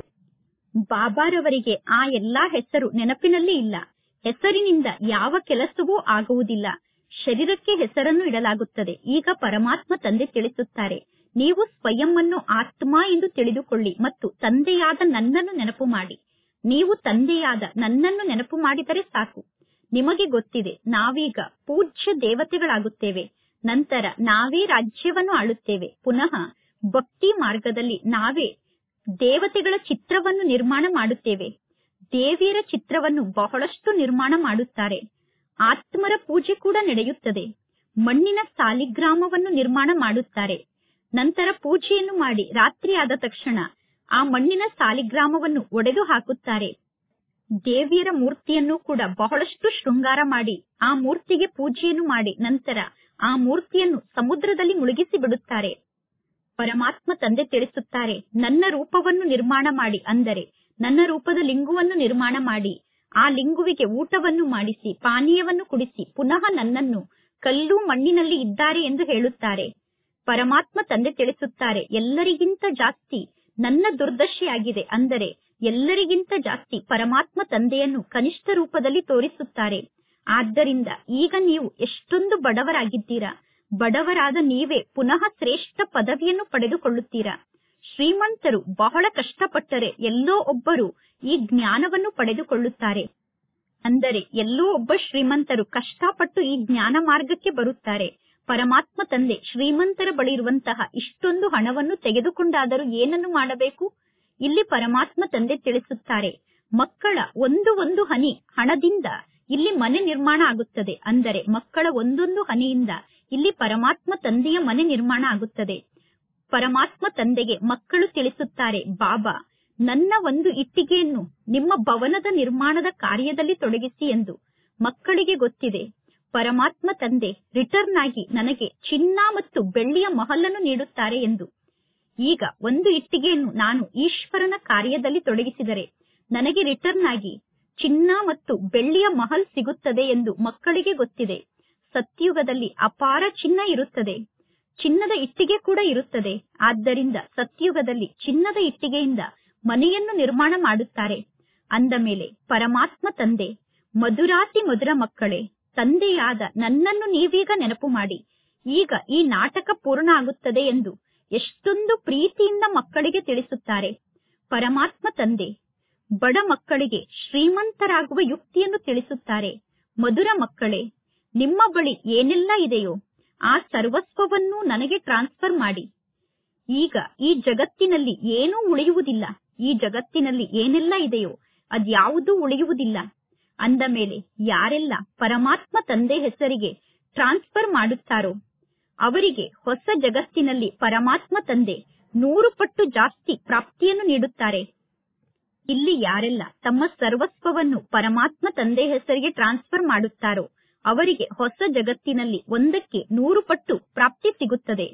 ಬಾಬಾರವರಿಗೆ ಆ ಎಲ್ಲಾ ಹೆಸರು ನೆನಪಿನಲ್ಲಿ ಇಲ್ಲ ಹೆಸರಿನಿಂದ ಯಾವ ಕೆಲಸವೂ ಆಗುವುದಿಲ್ಲ ಶರೀರಕ್ಕೆ ಹೆಸರನ್ನು ಇಡಲಾಗುತ್ತದೆ ಈಗ ಪರಮಾತ್ಮ ತಂದೆ ತಿಳಿಸುತ್ತಾರೆ ನೀವು ಸ್ವಯಂವನ್ನು ಆತ್ಮ ಎಂದು ತಿಳಿದುಕೊಳ್ಳಿ ಮತ್ತು ತಂದೆಯಾದ ನನ್ನನ್ನು ನೆನಪು ಮಾಡಿ ನೀವು ತಂದೆಯಾದ ನನ್ನನ್ನು ನೆನಪು ಮಾಡಿದರೆ ಸಾಕು ನಿಮಗೆ ಗೊತ್ತಿದೆ ನಾವೀಗ ಪೂಜ್ಯ ದೇವತೆಗಳಾಗುತ್ತೇವೆ ನಂತರ ನಾವೇ ರಾಜ್ಯವನ್ನು ಆಳುತ್ತೇವೆ ಪುನಃ ಭಕ್ತಿ ಮಾರ್ಗದಲ್ಲಿ ನಾವೇ ದೇವತೆಗಳ ಚಿತ್ರವನ್ನು ನಿರ್ಮಾಣ ಮಾಡುತ್ತೇವೆ ದೇವಿಯರ ಚಿತ್ರವನ್ನು ಬಹಳಷ್ಟು ನಿರ್ಮಾಣ ಮಾಡುತ್ತಾರೆ ಆತ್ಮರ ಪೂಜೆ ಕೂಡ ನಡೆಯುತ್ತದೆ ಮಣ್ಣಿನ ಸಾಲಿಗ್ರಾಮವನ್ನು ನಿರ್ಮಾಣ ಮಾಡುತ್ತಾರೆ ನಂತರ ಪೂಜೆಯನ್ನು ಮಾಡಿ ರಾತ್ರಿ ಆದ ತಕ್ಷಣ ಆ ಮಣ್ಣಿನ ಸಾಲಿಗ್ರಾಮವನ್ನು ಒಡೆದು ಹಾಕುತ್ತಾರೆ ದೇವಿಯರ ಮೂರ್ತಿಯನ್ನು ಕೂಡ ಬಹಳಷ್ಟು ಶೃಂಗಾರ ಮಾಡಿ ಆ ಮೂರ್ತಿಗೆ ಪೂಜೆಯನ್ನು ಮಾಡಿ ನಂತರ ಆ ಮೂರ್ತಿಯನ್ನು ಸಮುದ್ರದಲ್ಲಿ ಮುಳುಗಿಸಿ ಬಿಡುತ್ತಾರೆ ಪರಮಾತ್ಮ ತಂದೆ ತಿಳಿಸುತ್ತಾರೆ ನನ್ನ ರೂಪವನ್ನು ನಿರ್ಮಾಣ ಮಾಡಿ ಅಂದರೆ ನನ್ನ ರೂಪದ ಲಿಂಗುವನ್ನು ನಿರ್ಮಾಣ ಮಾಡಿ ಆ ಲಿಂಗುವಿಗೆ ಊಟವನ್ನು ಮಾಡಿಸಿ ಪಾನೀಯವನ್ನು ಕುಡಿಸಿ ಪುನಃ ನನ್ನನ್ನು ಕಲ್ಲು ಮಣ್ಣಿನಲ್ಲಿ ಇದ್ದಾರೆ ಎಂದು ಹೇಳುತ್ತಾರೆ ಪರಮಾತ್ಮ ತಂದೆ ತಿಳಿಸುತ್ತಾರೆ ಎಲ್ಲರಿಗಿಂತ ಜಾಸ್ತಿ ನನ್ನ ದುರ್ದಶೆಯಾಗಿದೆ ಅಂದರೆ ಎಲ್ಲರಿಗಿಂತ ಜಾಸ್ತಿ ಪರಮಾತ್ಮ ತಂದೆಯನ್ನು ಕನಿಷ್ಠ ರೂಪದಲ್ಲಿ ತೋರಿಸುತ್ತಾರೆ ಆದ್ದರಿಂದ ಈಗ ನೀವು ಎಷ್ಟೊಂದು ಬಡವರಾಗಿದ್ದೀರಾ ಬಡವರಾದ ನೀವೇ ಪುನಃ ಶ್ರೇಷ್ಠ ಪದವಿಯನ್ನು ಪಡೆದುಕೊಳ್ಳುತ್ತೀರಾ ಶ್ರೀಮಂತರು ಬಹಳ ಕಷ್ಟಪಟ್ಟರೆ ಎಲ್ಲೋ ಒಬ್ಬರು ಈ ಜ್ಞಾನವನ್ನು ಪಡೆದುಕೊಳ್ಳುತ್ತಾರೆ ಅಂದರೆ ಎಲ್ಲೋ ಒಬ್ಬ ಶ್ರೀಮಂತರು ಕಷ್ಟಪಟ್ಟು ಈ ಜ್ಞಾನ ಮಾರ್ಗಕ್ಕೆ ಬರುತ್ತಾರೆ ಪರಮಾತ್ಮ ತಂದೆ ಶ್ರೀಮಂತರ ಬಳಿ ಇರುವಂತಹ ಇಷ್ಟೊಂದು ಹಣವನ್ನು ತೆಗೆದುಕೊಂಡಾದರೂ ಏನನ್ನು ಮಾಡಬೇಕು ಇಲ್ಲಿ ಪರಮಾತ್ಮ ತಂದೆ ತಿಳಿಸುತ್ತಾರೆ ಮಕ್ಕಳ ಒಂದು ಒಂದು ಹನಿ ಹಣದಿಂದ ಇಲ್ಲಿ ಮನೆ ನಿರ್ಮಾಣ ಆಗುತ್ತದೆ ಅಂದರೆ ಮಕ್ಕಳ ಒಂದೊಂದು ಹನಿಯಿಂದ ಇಲ್ಲಿ ಪರಮಾತ್ಮ ತಂದೆಯ ಮನೆ ನಿರ್ಮಾಣ ಆಗುತ್ತದೆ ಪರಮಾತ್ಮ ತಂದೆಗೆ ಮಕ್ಕಳು ತಿಳಿಸುತ್ತಾರೆ ಬಾಬಾ ನನ್ನ ಒಂದು ಇಟ್ಟಿಗೆಯನ್ನು ನಿಮ್ಮ ಭವನದ ನಿರ್ಮಾಣದ ಕಾರ್ಯದಲ್ಲಿ ತೊಡಗಿಸಿ ಎಂದು ಮಕ್ಕಳಿಗೆ ಗೊತ್ತಿದೆ ಪರಮಾತ್ಮ ತಂದೆ ರಿಟರ್ನ್ ಆಗಿ ನನಗೆ ಚಿನ್ನ ಮತ್ತು ಬೆಳ್ಳಿಯ ಮಹಲನ್ನು ನೀಡುತ್ತಾರೆ ಎಂದು ಈಗ ಒಂದು ಇಟ್ಟಿಗೆಯನ್ನು ನಾನು ಈಶ್ವರನ ಕಾರ್ಯದಲ್ಲಿ ತೊಡಗಿಸಿದರೆ ನನಗೆ ರಿಟರ್ನ್ ಆಗಿ ಚಿನ್ನ ಮತ್ತು ಬೆಳ್ಳಿಯ ಮಹಲ್ ಸಿಗುತ್ತದೆ ಎಂದು ಮಕ್ಕಳಿಗೆ ಗೊತ್ತಿದೆ ಸತ್ಯುಗದಲ್ಲಿ ಅಪಾರ ಚಿನ್ನ ಇರುತ್ತದೆ ಚಿನ್ನದ ಇಟ್ಟಿಗೆ ಕೂಡ ಇರುತ್ತದೆ ಆದ್ದರಿಂದ ಸತ್ಯುಗದಲ್ಲಿ ಚಿನ್ನದ ಇಟ್ಟಿಗೆಯಿಂದ ಮನೆಯನ್ನು ನಿರ್ಮಾಣ ಮಾಡುತ್ತಾರೆ ಅಂದ ಮೇಲೆ ಪರಮಾತ್ಮ ತಂದೆ ಮಧುರಾತಿ ಮಧುರ ಮಕ್ಕಳೇ ತಂದೆಯಾದ ನನ್ನನ್ನು ನೀವೀಗ ನೆನಪು ಮಾಡಿ ಈಗ ಈ ನಾಟಕ ಪೂರ್ಣ ಆಗುತ್ತದೆ ಎಂದು ಎಷ್ಟೊಂದು ಪ್ರೀತಿಯಿಂದ ಮಕ್ಕಳಿಗೆ ತಿಳಿಸುತ್ತಾರೆ ಪರಮಾತ್ಮ ತಂದೆ ಬಡ ಮಕ್ಕಳಿಗೆ ಶ್ರೀಮಂತರಾಗುವ ಯುಕ್ತಿಯನ್ನು ತಿಳಿಸುತ್ತಾರೆ ಮಧುರ ಮಕ್ಕಳೇ ನಿಮ್ಮ ಬಳಿ ಏನೆಲ್ಲ ಇದೆಯೋ ಆ ಸರ್ವಸ್ವವನ್ನು ನನಗೆ ಟ್ರಾನ್ಸ್ಫರ್ ಮಾಡಿ ಈಗ ಈ ಜಗತ್ತಿನಲ್ಲಿ ಏನೂ ಉಳಿಯುವುದಿಲ್ಲ ಈ ಜಗತ್ತಿನಲ್ಲಿ ಏನೆಲ್ಲ ಇದೆಯೋ ಅದ್ಯಾವುದೂ ಉಳಿಯುವುದಿಲ್ಲ ಅಂದ ಮೇಲೆ ಯಾರೆಲ್ಲ ಪರಮಾತ್ಮ ತಂದೆ ಹೆಸರಿಗೆ ಟ್ರಾನ್ಸ್ಫರ್ ಮಾಡುತ್ತಾರೋ ಅವರಿಗೆ ಹೊಸ ಜಗತ್ತಿನಲ್ಲಿ ಪರಮಾತ್ಮ ತಂದೆ ನೂರು ಪಟ್ಟು ಜಾಸ್ತಿ ಪ್ರಾಪ್ತಿಯನ್ನು ನೀಡುತ್ತಾರೆ ಇಲ್ಲಿ ಯಾರೆಲ್ಲ ತಮ್ಮ ಸರ್ವಸ್ವವನ್ನು ಪರಮಾತ್ಮ ತಂದೆ ಹೆಸರಿಗೆ ಟ್ರಾನ್ಸ್ಫರ್ ಮಾಡುತ್ತಾರೋ ಅವರಿಗೆ ಹೊಸ ಜಗತ್ತಿನಲ್ಲಿ ಒಂದಕ್ಕೆ ನೂರು ಪಟ್ಟು ಪ್ರಾಪ್ತಿ ಸಿಗುತ್ತದೆ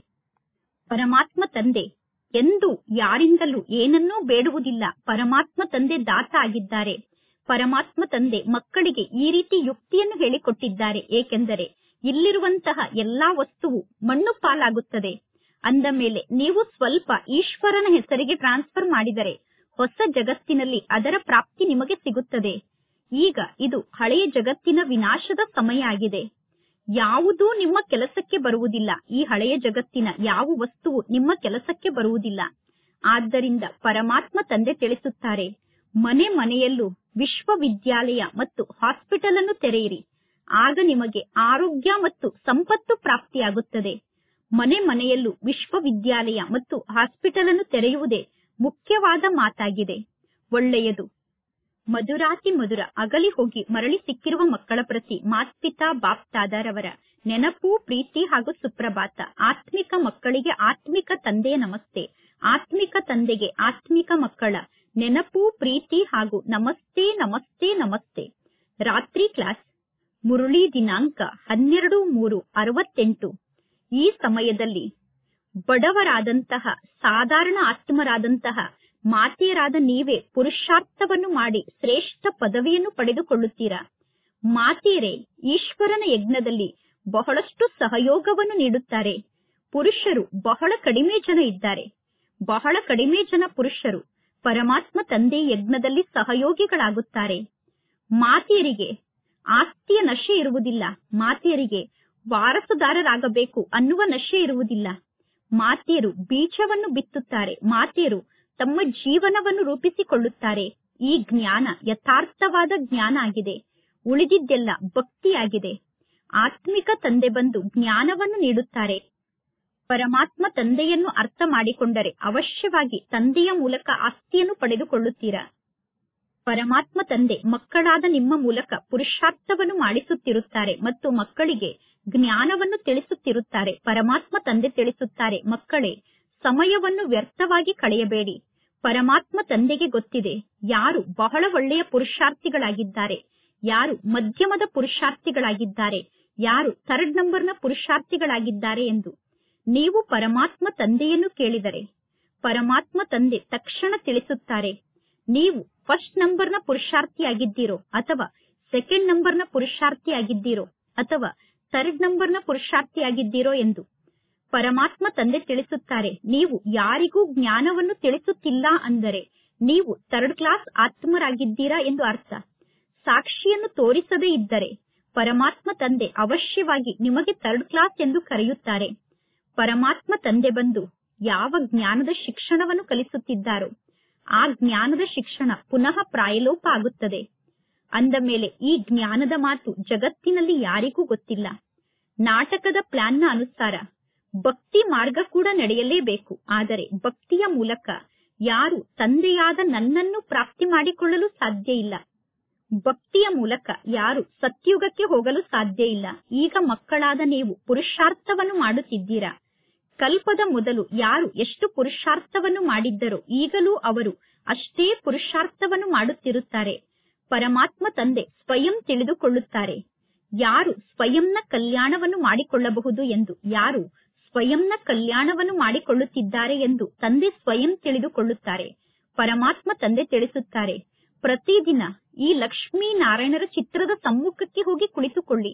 ಪರಮಾತ್ಮ ತಂದೆ ಎಂದು ಯಾರಿಂದಲೂ ಏನನ್ನೂ ಬೇಡುವುದಿಲ್ಲ ಪರಮಾತ್ಮ ತಂದೆ ದಾತ ಆಗಿದ್ದಾರೆ ಪರಮಾತ್ಮ ತಂದೆ ಮಕ್ಕಳಿಗೆ ಈ ರೀತಿ ಯುಕ್ತಿಯನ್ನು ಹೇಳಿಕೊಟ್ಟಿದ್ದಾರೆ ಏಕೆಂದರೆ ಇಲ್ಲಿರುವಂತಹ ಎಲ್ಲಾ ವಸ್ತುವು ಮಣ್ಣು ಪಾಲಾಗುತ್ತದೆ ಅಂದ ಮೇಲೆ ನೀವು ಸ್ವಲ್ಪ ಈಶ್ವರನ ಹೆಸರಿಗೆ ಟ್ರಾನ್ಸ್ಫರ್ ಮಾಡಿದರೆ ಹೊಸ ಜಗತ್ತಿನಲ್ಲಿ ಅದರ ಪ್ರಾಪ್ತಿ ನಿಮಗೆ ಸಿಗುತ್ತದೆ ಈಗ ಇದು ಹಳೆಯ ಜಗತ್ತಿನ ವಿನಾಶದ ಸಮಯ ಆಗಿದೆ ಯಾವುದೂ ನಿಮ್ಮ ಕೆಲಸಕ್ಕೆ ಬರುವುದಿಲ್ಲ ಈ ಹಳೆಯ ಜಗತ್ತಿನ ಯಾವ ವಸ್ತುವು ನಿಮ್ಮ ಕೆಲಸಕ್ಕೆ ಬರುವುದಿಲ್ಲ ಆದ್ದರಿಂದ ಪರಮಾತ್ಮ ತಂದೆ ತಿಳಿಸುತ್ತಾರೆ ಮನೆ ಮನೆಯಲ್ಲೂ ವಿಶ್ವವಿದ್ಯಾಲಯ ಮತ್ತು ಹಾಸ್ಪಿಟಲ್ ಅನ್ನು ತೆರೆಯಿರಿ ಆಗ ನಿಮಗೆ ಆರೋಗ್ಯ ಮತ್ತು ಸಂಪತ್ತು ಪ್ರಾಪ್ತಿಯಾಗುತ್ತದೆ ಮನೆ ಮನೆಯಲ್ಲೂ ವಿಶ್ವವಿದ್ಯಾಲಯ ಮತ್ತು ಹಾಸ್ಪಿಟಲ್ ಅನ್ನು ತೆರೆಯುವುದೇ ಮುಖ್ಯವಾದ ಮಾತಾಗಿದೆ ಒಳ್ಳೆಯದು ಮಧುರಾತಿ ಮಧುರ ಅಗಲಿ ಹೋಗಿ ಮರಳಿ ಸಿಕ್ಕಿರುವ ಮಕ್ಕಳ ಪ್ರತಿ ಮಾತ್ಪಿತಾ ಬಾಪ್ತಾದರವರ ನೆನಪು ಪ್ರೀತಿ ಹಾಗೂ ಸುಪ್ರಭಾತ ಆತ್ಮಿಕ ಮಕ್ಕಳಿಗೆ ಆತ್ಮಿಕ ತಂದೆಯ ನಮಸ್ತೆ ಆತ್ಮಿಕ ತಂದೆಗೆ ಆತ್ಮಿಕ ಮಕ್ಕಳ ನೆನಪು ಪ್ರೀತಿ ಹಾಗೂ ನಮಸ್ತೆ ನಮಸ್ತೆ ನಮಸ್ತೆ ರಾತ್ರಿ ಕ್ಲಾಸ್ ಮುರುಳಿ ದಿನಾಂಕ ಹನ್ನೆರಡು ಮೂರು ಅರವತ್ತೆಂಟು ಈ ಸಮಯದಲ್ಲಿ ಬಡವರಾದಂತಹ ಸಾಧಾರಣ ಆತ್ಮರಾದಂತಹ ಮಾತೆಯರಾದ ನೀವೇ ಪುರುಷಾರ್ಥವನ್ನು ಮಾಡಿ ಶ್ರೇಷ್ಠ ಪದವಿಯನ್ನು ಪಡೆದುಕೊಳ್ಳುತ್ತೀರಾ ಮಾತೆಯರೇ ಈಶ್ವರನ ಯಜ್ಞದಲ್ಲಿ ಬಹಳಷ್ಟು ಸಹಯೋಗವನ್ನು ನೀಡುತ್ತಾರೆ ಪುರುಷರು ಬಹಳ ಕಡಿಮೆ ಜನ ಇದ್ದಾರೆ ಬಹಳ ಕಡಿಮೆ ಜನ ಪುರುಷರು ಪರಮಾತ್ಮ ತಂದೆ ಯಜ್ಞದಲ್ಲಿ ಸಹಯೋಗಿಗಳಾಗುತ್ತಾರೆ ಮಾತೆಯರಿಗೆ ಆಸ್ತಿಯ ನಶೆ ಇರುವುದಿಲ್ಲ ಮಾತೆಯರಿಗೆ ವಾರಸುದಾರರಾಗಬೇಕು ಅನ್ನುವ ನಶೆ ಇರುವುದಿಲ್ಲ ಮಾತೆಯರು ಬೀಜವನ್ನು ಬಿತ್ತುತ್ತಾರೆ ಮಾತೆಯರು ತಮ್ಮ ಜೀವನವನ್ನು ರೂಪಿಸಿಕೊಳ್ಳುತ್ತಾರೆ ಈ ಜ್ಞಾನ ಯಥಾರ್ಥವಾದ ಜ್ಞಾನ ಆಗಿದೆ ಉಳಿದಿದ್ದೆಲ್ಲ ಭಕ್ತಿಯಾಗಿದೆ ಆತ್ಮಿಕ ತಂದೆ ಬಂದು ಜ್ಞಾನವನ್ನು ನೀಡುತ್ತಾರೆ ಪರಮಾತ್ಮ ತಂದೆಯನ್ನು ಅರ್ಥ ಮಾಡಿಕೊಂಡರೆ ಅವಶ್ಯವಾಗಿ ತಂದೆಯ ಮೂಲಕ ಆಸ್ತಿಯನ್ನು ಪಡೆದುಕೊಳ್ಳುತ್ತೀರಾ ಪರಮಾತ್ಮ ತಂದೆ ಮಕ್ಕಳಾದ ನಿಮ್ಮ ಮೂಲಕ ಪುರುಷಾರ್ಥವನ್ನು ಮಾಡಿಸುತ್ತಿರುತ್ತಾರೆ ಮತ್ತು ಮಕ್ಕಳಿಗೆ ಜ್ಞಾನವನ್ನು ತಿಳಿಸುತ್ತಿರುತ್ತಾರೆ ಪರಮಾತ್ಮ ತಂದೆ ತಿಳಿಸುತ್ತಾರೆ ಮಕ್ಕಳೇ ಸಮಯವನ್ನು ವ್ಯರ್ಥವಾಗಿ ಕಳೆಯಬೇಡಿ ಪರಮಾತ್ಮ ತಂದೆಗೆ ಗೊತ್ತಿದೆ ಯಾರು ಬಹಳ ಒಳ್ಳೆಯ ಪುರುಷಾರ್ಥಿಗಳಾಗಿದ್ದಾರೆ ಯಾರು ಮಧ್ಯಮದ ಪುರುಷಾರ್ಥಿಗಳಾಗಿದ್ದಾರೆ ಯಾರು ಥರ್ಡ್ ನಂಬರ್ನ ಪುರುಷಾರ್ಥಿಗಳಾಗಿದ್ದಾರೆ ಎಂದು ನೀವು ಪರಮಾತ್ಮ ತಂದೆಯನ್ನು ಕೇಳಿದರೆ ಪರಮಾತ್ಮ ತಂದೆ ತಕ್ಷಣ ತಿಳಿಸುತ್ತಾರೆ ನೀವು ಫಸ್ಟ್ ನಂಬರ್ನ ಪುರುಷಾರ್ಥಿಯಾಗಿದ್ದೀರೋ ಅಥವಾ ಸೆಕೆಂಡ್ ನಂಬರ್ನ ಪುರುಷಾರ್ಥಿಯಾಗಿದ್ದೀರೋ ಅಥವಾ ಥರ್ಡ್ ನಂಬರ್ನ ಪುರುಷಾರ್ಥಿಯಾಗಿದ್ದೀರೋ ಎಂದು ಪರಮಾತ್ಮ ತಂದೆ ತಿಳಿಸುತ್ತಾರೆ ನೀವು ಯಾರಿಗೂ ಜ್ಞಾನವನ್ನು ತಿಳಿಸುತ್ತಿಲ್ಲ ಅಂದರೆ ನೀವು ಥರ್ಡ್ ಕ್ಲಾಸ್ ಆತ್ಮರಾಗಿದ್ದೀರಾ ಎಂದು ಅರ್ಥ ಸಾಕ್ಷಿಯನ್ನು ತೋರಿಸದೇ ಇದ್ದರೆ ಪರಮಾತ್ಮ ತಂದೆ ಅವಶ್ಯವಾಗಿ ನಿಮಗೆ ಥರ್ಡ್ ಕ್ಲಾಸ್ ಎಂದು ಕರೆಯುತ್ತಾರೆ ಪರಮಾತ್ಮ ತಂದೆ ಬಂದು ಯಾವ ಜ್ಞಾನದ ಶಿಕ್ಷಣವನ್ನು ಕಲಿಸುತ್ತಿದ್ದಾರೋ ಆ ಜ್ಞಾನದ ಶಿಕ್ಷಣ ಪುನಃ ಪ್ರಾಯಲೋಪ ಆಗುತ್ತದೆ ಅಂದ ಮೇಲೆ ಈ ಜ್ಞಾನದ ಮಾತು ಜಗತ್ತಿನಲ್ಲಿ ಯಾರಿಗೂ ಗೊತ್ತಿಲ್ಲ ನಾಟಕದ ಪ್ಲಾನ್ನ ಅನುಸಾರ ಭಕ್ತಿ ಮಾರ್ಗ ಕೂಡ ನಡೆಯಲೇಬೇಕು ಆದರೆ ಭಕ್ತಿಯ ಮೂಲಕ ಯಾರು ತಂದೆಯಾದ ನನ್ನನ್ನು ಪ್ರಾಪ್ತಿ ಮಾಡಿಕೊಳ್ಳಲು ಸಾಧ್ಯ ಇಲ್ಲ ಭಕ್ತಿಯ ಮೂಲಕ ಯಾರು ಸತ್ಯುಗಕ್ಕೆ ಹೋಗಲು ಸಾಧ್ಯ ಇಲ್ಲ ಈಗ ಮಕ್ಕಳಾದ ನೀವು ಪುರುಷಾರ್ಥವನ್ನು ಮಾಡುತ್ತಿದ್ದೀರಾ ಕಲ್ಪದ ಮೊದಲು ಯಾರು ಎಷ್ಟು ಪುರುಷಾರ್ಥವನ್ನು ಮಾಡಿದ್ದರೋ ಈಗಲೂ ಅವರು ಅಷ್ಟೇ ಪುರುಷಾರ್ಥವನ್ನು ಮಾಡುತ್ತಿರುತ್ತಾರೆ ಪರಮಾತ್ಮ ತಂದೆ ಸ್ವಯಂ ತಿಳಿದುಕೊಳ್ಳುತ್ತಾರೆ ಯಾರು ಸ್ವಯಂನ ಕಲ್ಯಾಣವನ್ನು ಮಾಡಿಕೊಳ್ಳಬಹುದು ಎಂದು ಯಾರು ಸ್ವಯಂನ ಕಲ್ಯಾಣವನ್ನು ಮಾಡಿಕೊಳ್ಳುತ್ತಿದ್ದಾರೆ ಎಂದು ತಂದೆ ಸ್ವಯಂ ತಿಳಿದುಕೊಳ್ಳುತ್ತಾರೆ ಪರಮಾತ್ಮ ತಂದೆ ತಿಳಿಸುತ್ತಾರೆ ಪ್ರತಿದಿನ ಈ ಲಕ್ಷ್ಮೀ ನಾರಾಯಣರ ಚಿತ್ರದ ಸಮ್ಮುಖಕ್ಕೆ ಹೋಗಿ ಕುಳಿತುಕೊಳ್ಳಿ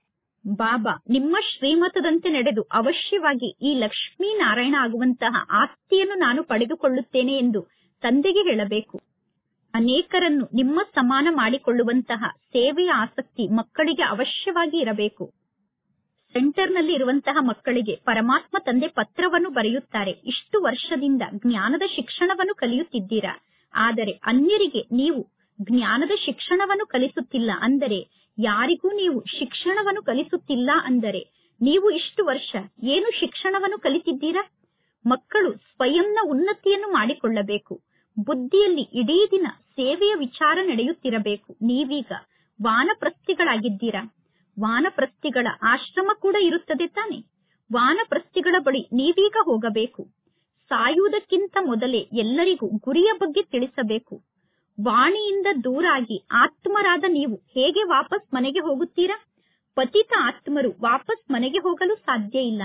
ಬಾಬಾ ನಿಮ್ಮ ಶ್ರೀಮತದಂತೆ ನಡೆದು ಅವಶ್ಯವಾಗಿ ಈ ಲಕ್ಷ್ಮೀ ನಾರಾಯಣ ಆಗುವಂತಹ ಆಸ್ತಿಯನ್ನು ನಾನು ಪಡೆದುಕೊಳ್ಳುತ್ತೇನೆ ಎಂದು ತಂದೆಗೆ ಹೇಳಬೇಕು ಅನೇಕರನ್ನು ನಿಮ್ಮ ಸಮಾನ ಮಾಡಿಕೊಳ್ಳುವಂತಹ ಸೇವೆಯ ಆಸಕ್ತಿ ಮಕ್ಕಳಿಗೆ ಅವಶ್ಯವಾಗಿ ಇರಬೇಕು ಸೆಂಟರ್ನಲ್ಲಿ ಇರುವಂತಹ ಮಕ್ಕಳಿಗೆ ಪರಮಾತ್ಮ ತಂದೆ ಪತ್ರವನ್ನು ಬರೆಯುತ್ತಾರೆ ಇಷ್ಟು ವರ್ಷದಿಂದ ಜ್ಞಾನದ ಶಿಕ್ಷಣವನ್ನು ಕಲಿಯುತ್ತಿದ್ದೀರಾ ಆದರೆ ಅನ್ಯರಿಗೆ ನೀವು ಜ್ಞಾನದ ಶಿಕ್ಷಣವನ್ನು ಕಲಿಸುತ್ತಿಲ್ಲ ಅಂದರೆ ಯಾರಿಗೂ ನೀವು ಶಿಕ್ಷಣವನ್ನು ಕಲಿಸುತ್ತಿಲ್ಲ ಅಂದರೆ ನೀವು ಇಷ್ಟು ವರ್ಷ ಏನು ಶಿಕ್ಷಣವನ್ನು ಕಲಿತಿದ್ದೀರಾ ಮಕ್ಕಳು ಸ್ವಯಂನ ಉನ್ನತಿಯನ್ನು ಮಾಡಿಕೊಳ್ಳಬೇಕು ಬುದ್ಧಿಯಲ್ಲಿ ಇಡೀ ದಿನ ಸೇವೆಯ ವಿಚಾರ ನಡೆಯುತ್ತಿರಬೇಕು ನೀವೀಗ ವಾನಪ್ರಸ್ಥಿಗಳಾಗಿದ್ದೀರಾ ವಾನಪ್ರಸ್ಥಿಗಳ ಆಶ್ರಮ ಕೂಡ ಇರುತ್ತದೆ ತಾನೆ ವಾನಪ್ರಸ್ಥಿಗಳ ಬಳಿ ನೀವೀಗ ಹೋಗಬೇಕು ಸಾಯುವುದಕ್ಕಿಂತ ಮೊದಲೇ ಎಲ್ಲರಿಗೂ ಗುರಿಯ ಬಗ್ಗೆ ತಿಳಿಸಬೇಕು ವಾಣಿಯಿಂದ ದೂರಾಗಿ ಆತ್ಮರಾದ ನೀವು ಹೇಗೆ ವಾಪಸ್ ಮನೆಗೆ ಹೋಗುತ್ತೀರಾ ಪತಿತ ಆತ್ಮರು ವಾಪಸ್ ಮನೆಗೆ ಹೋಗಲು ಸಾಧ್ಯ ಇಲ್ಲ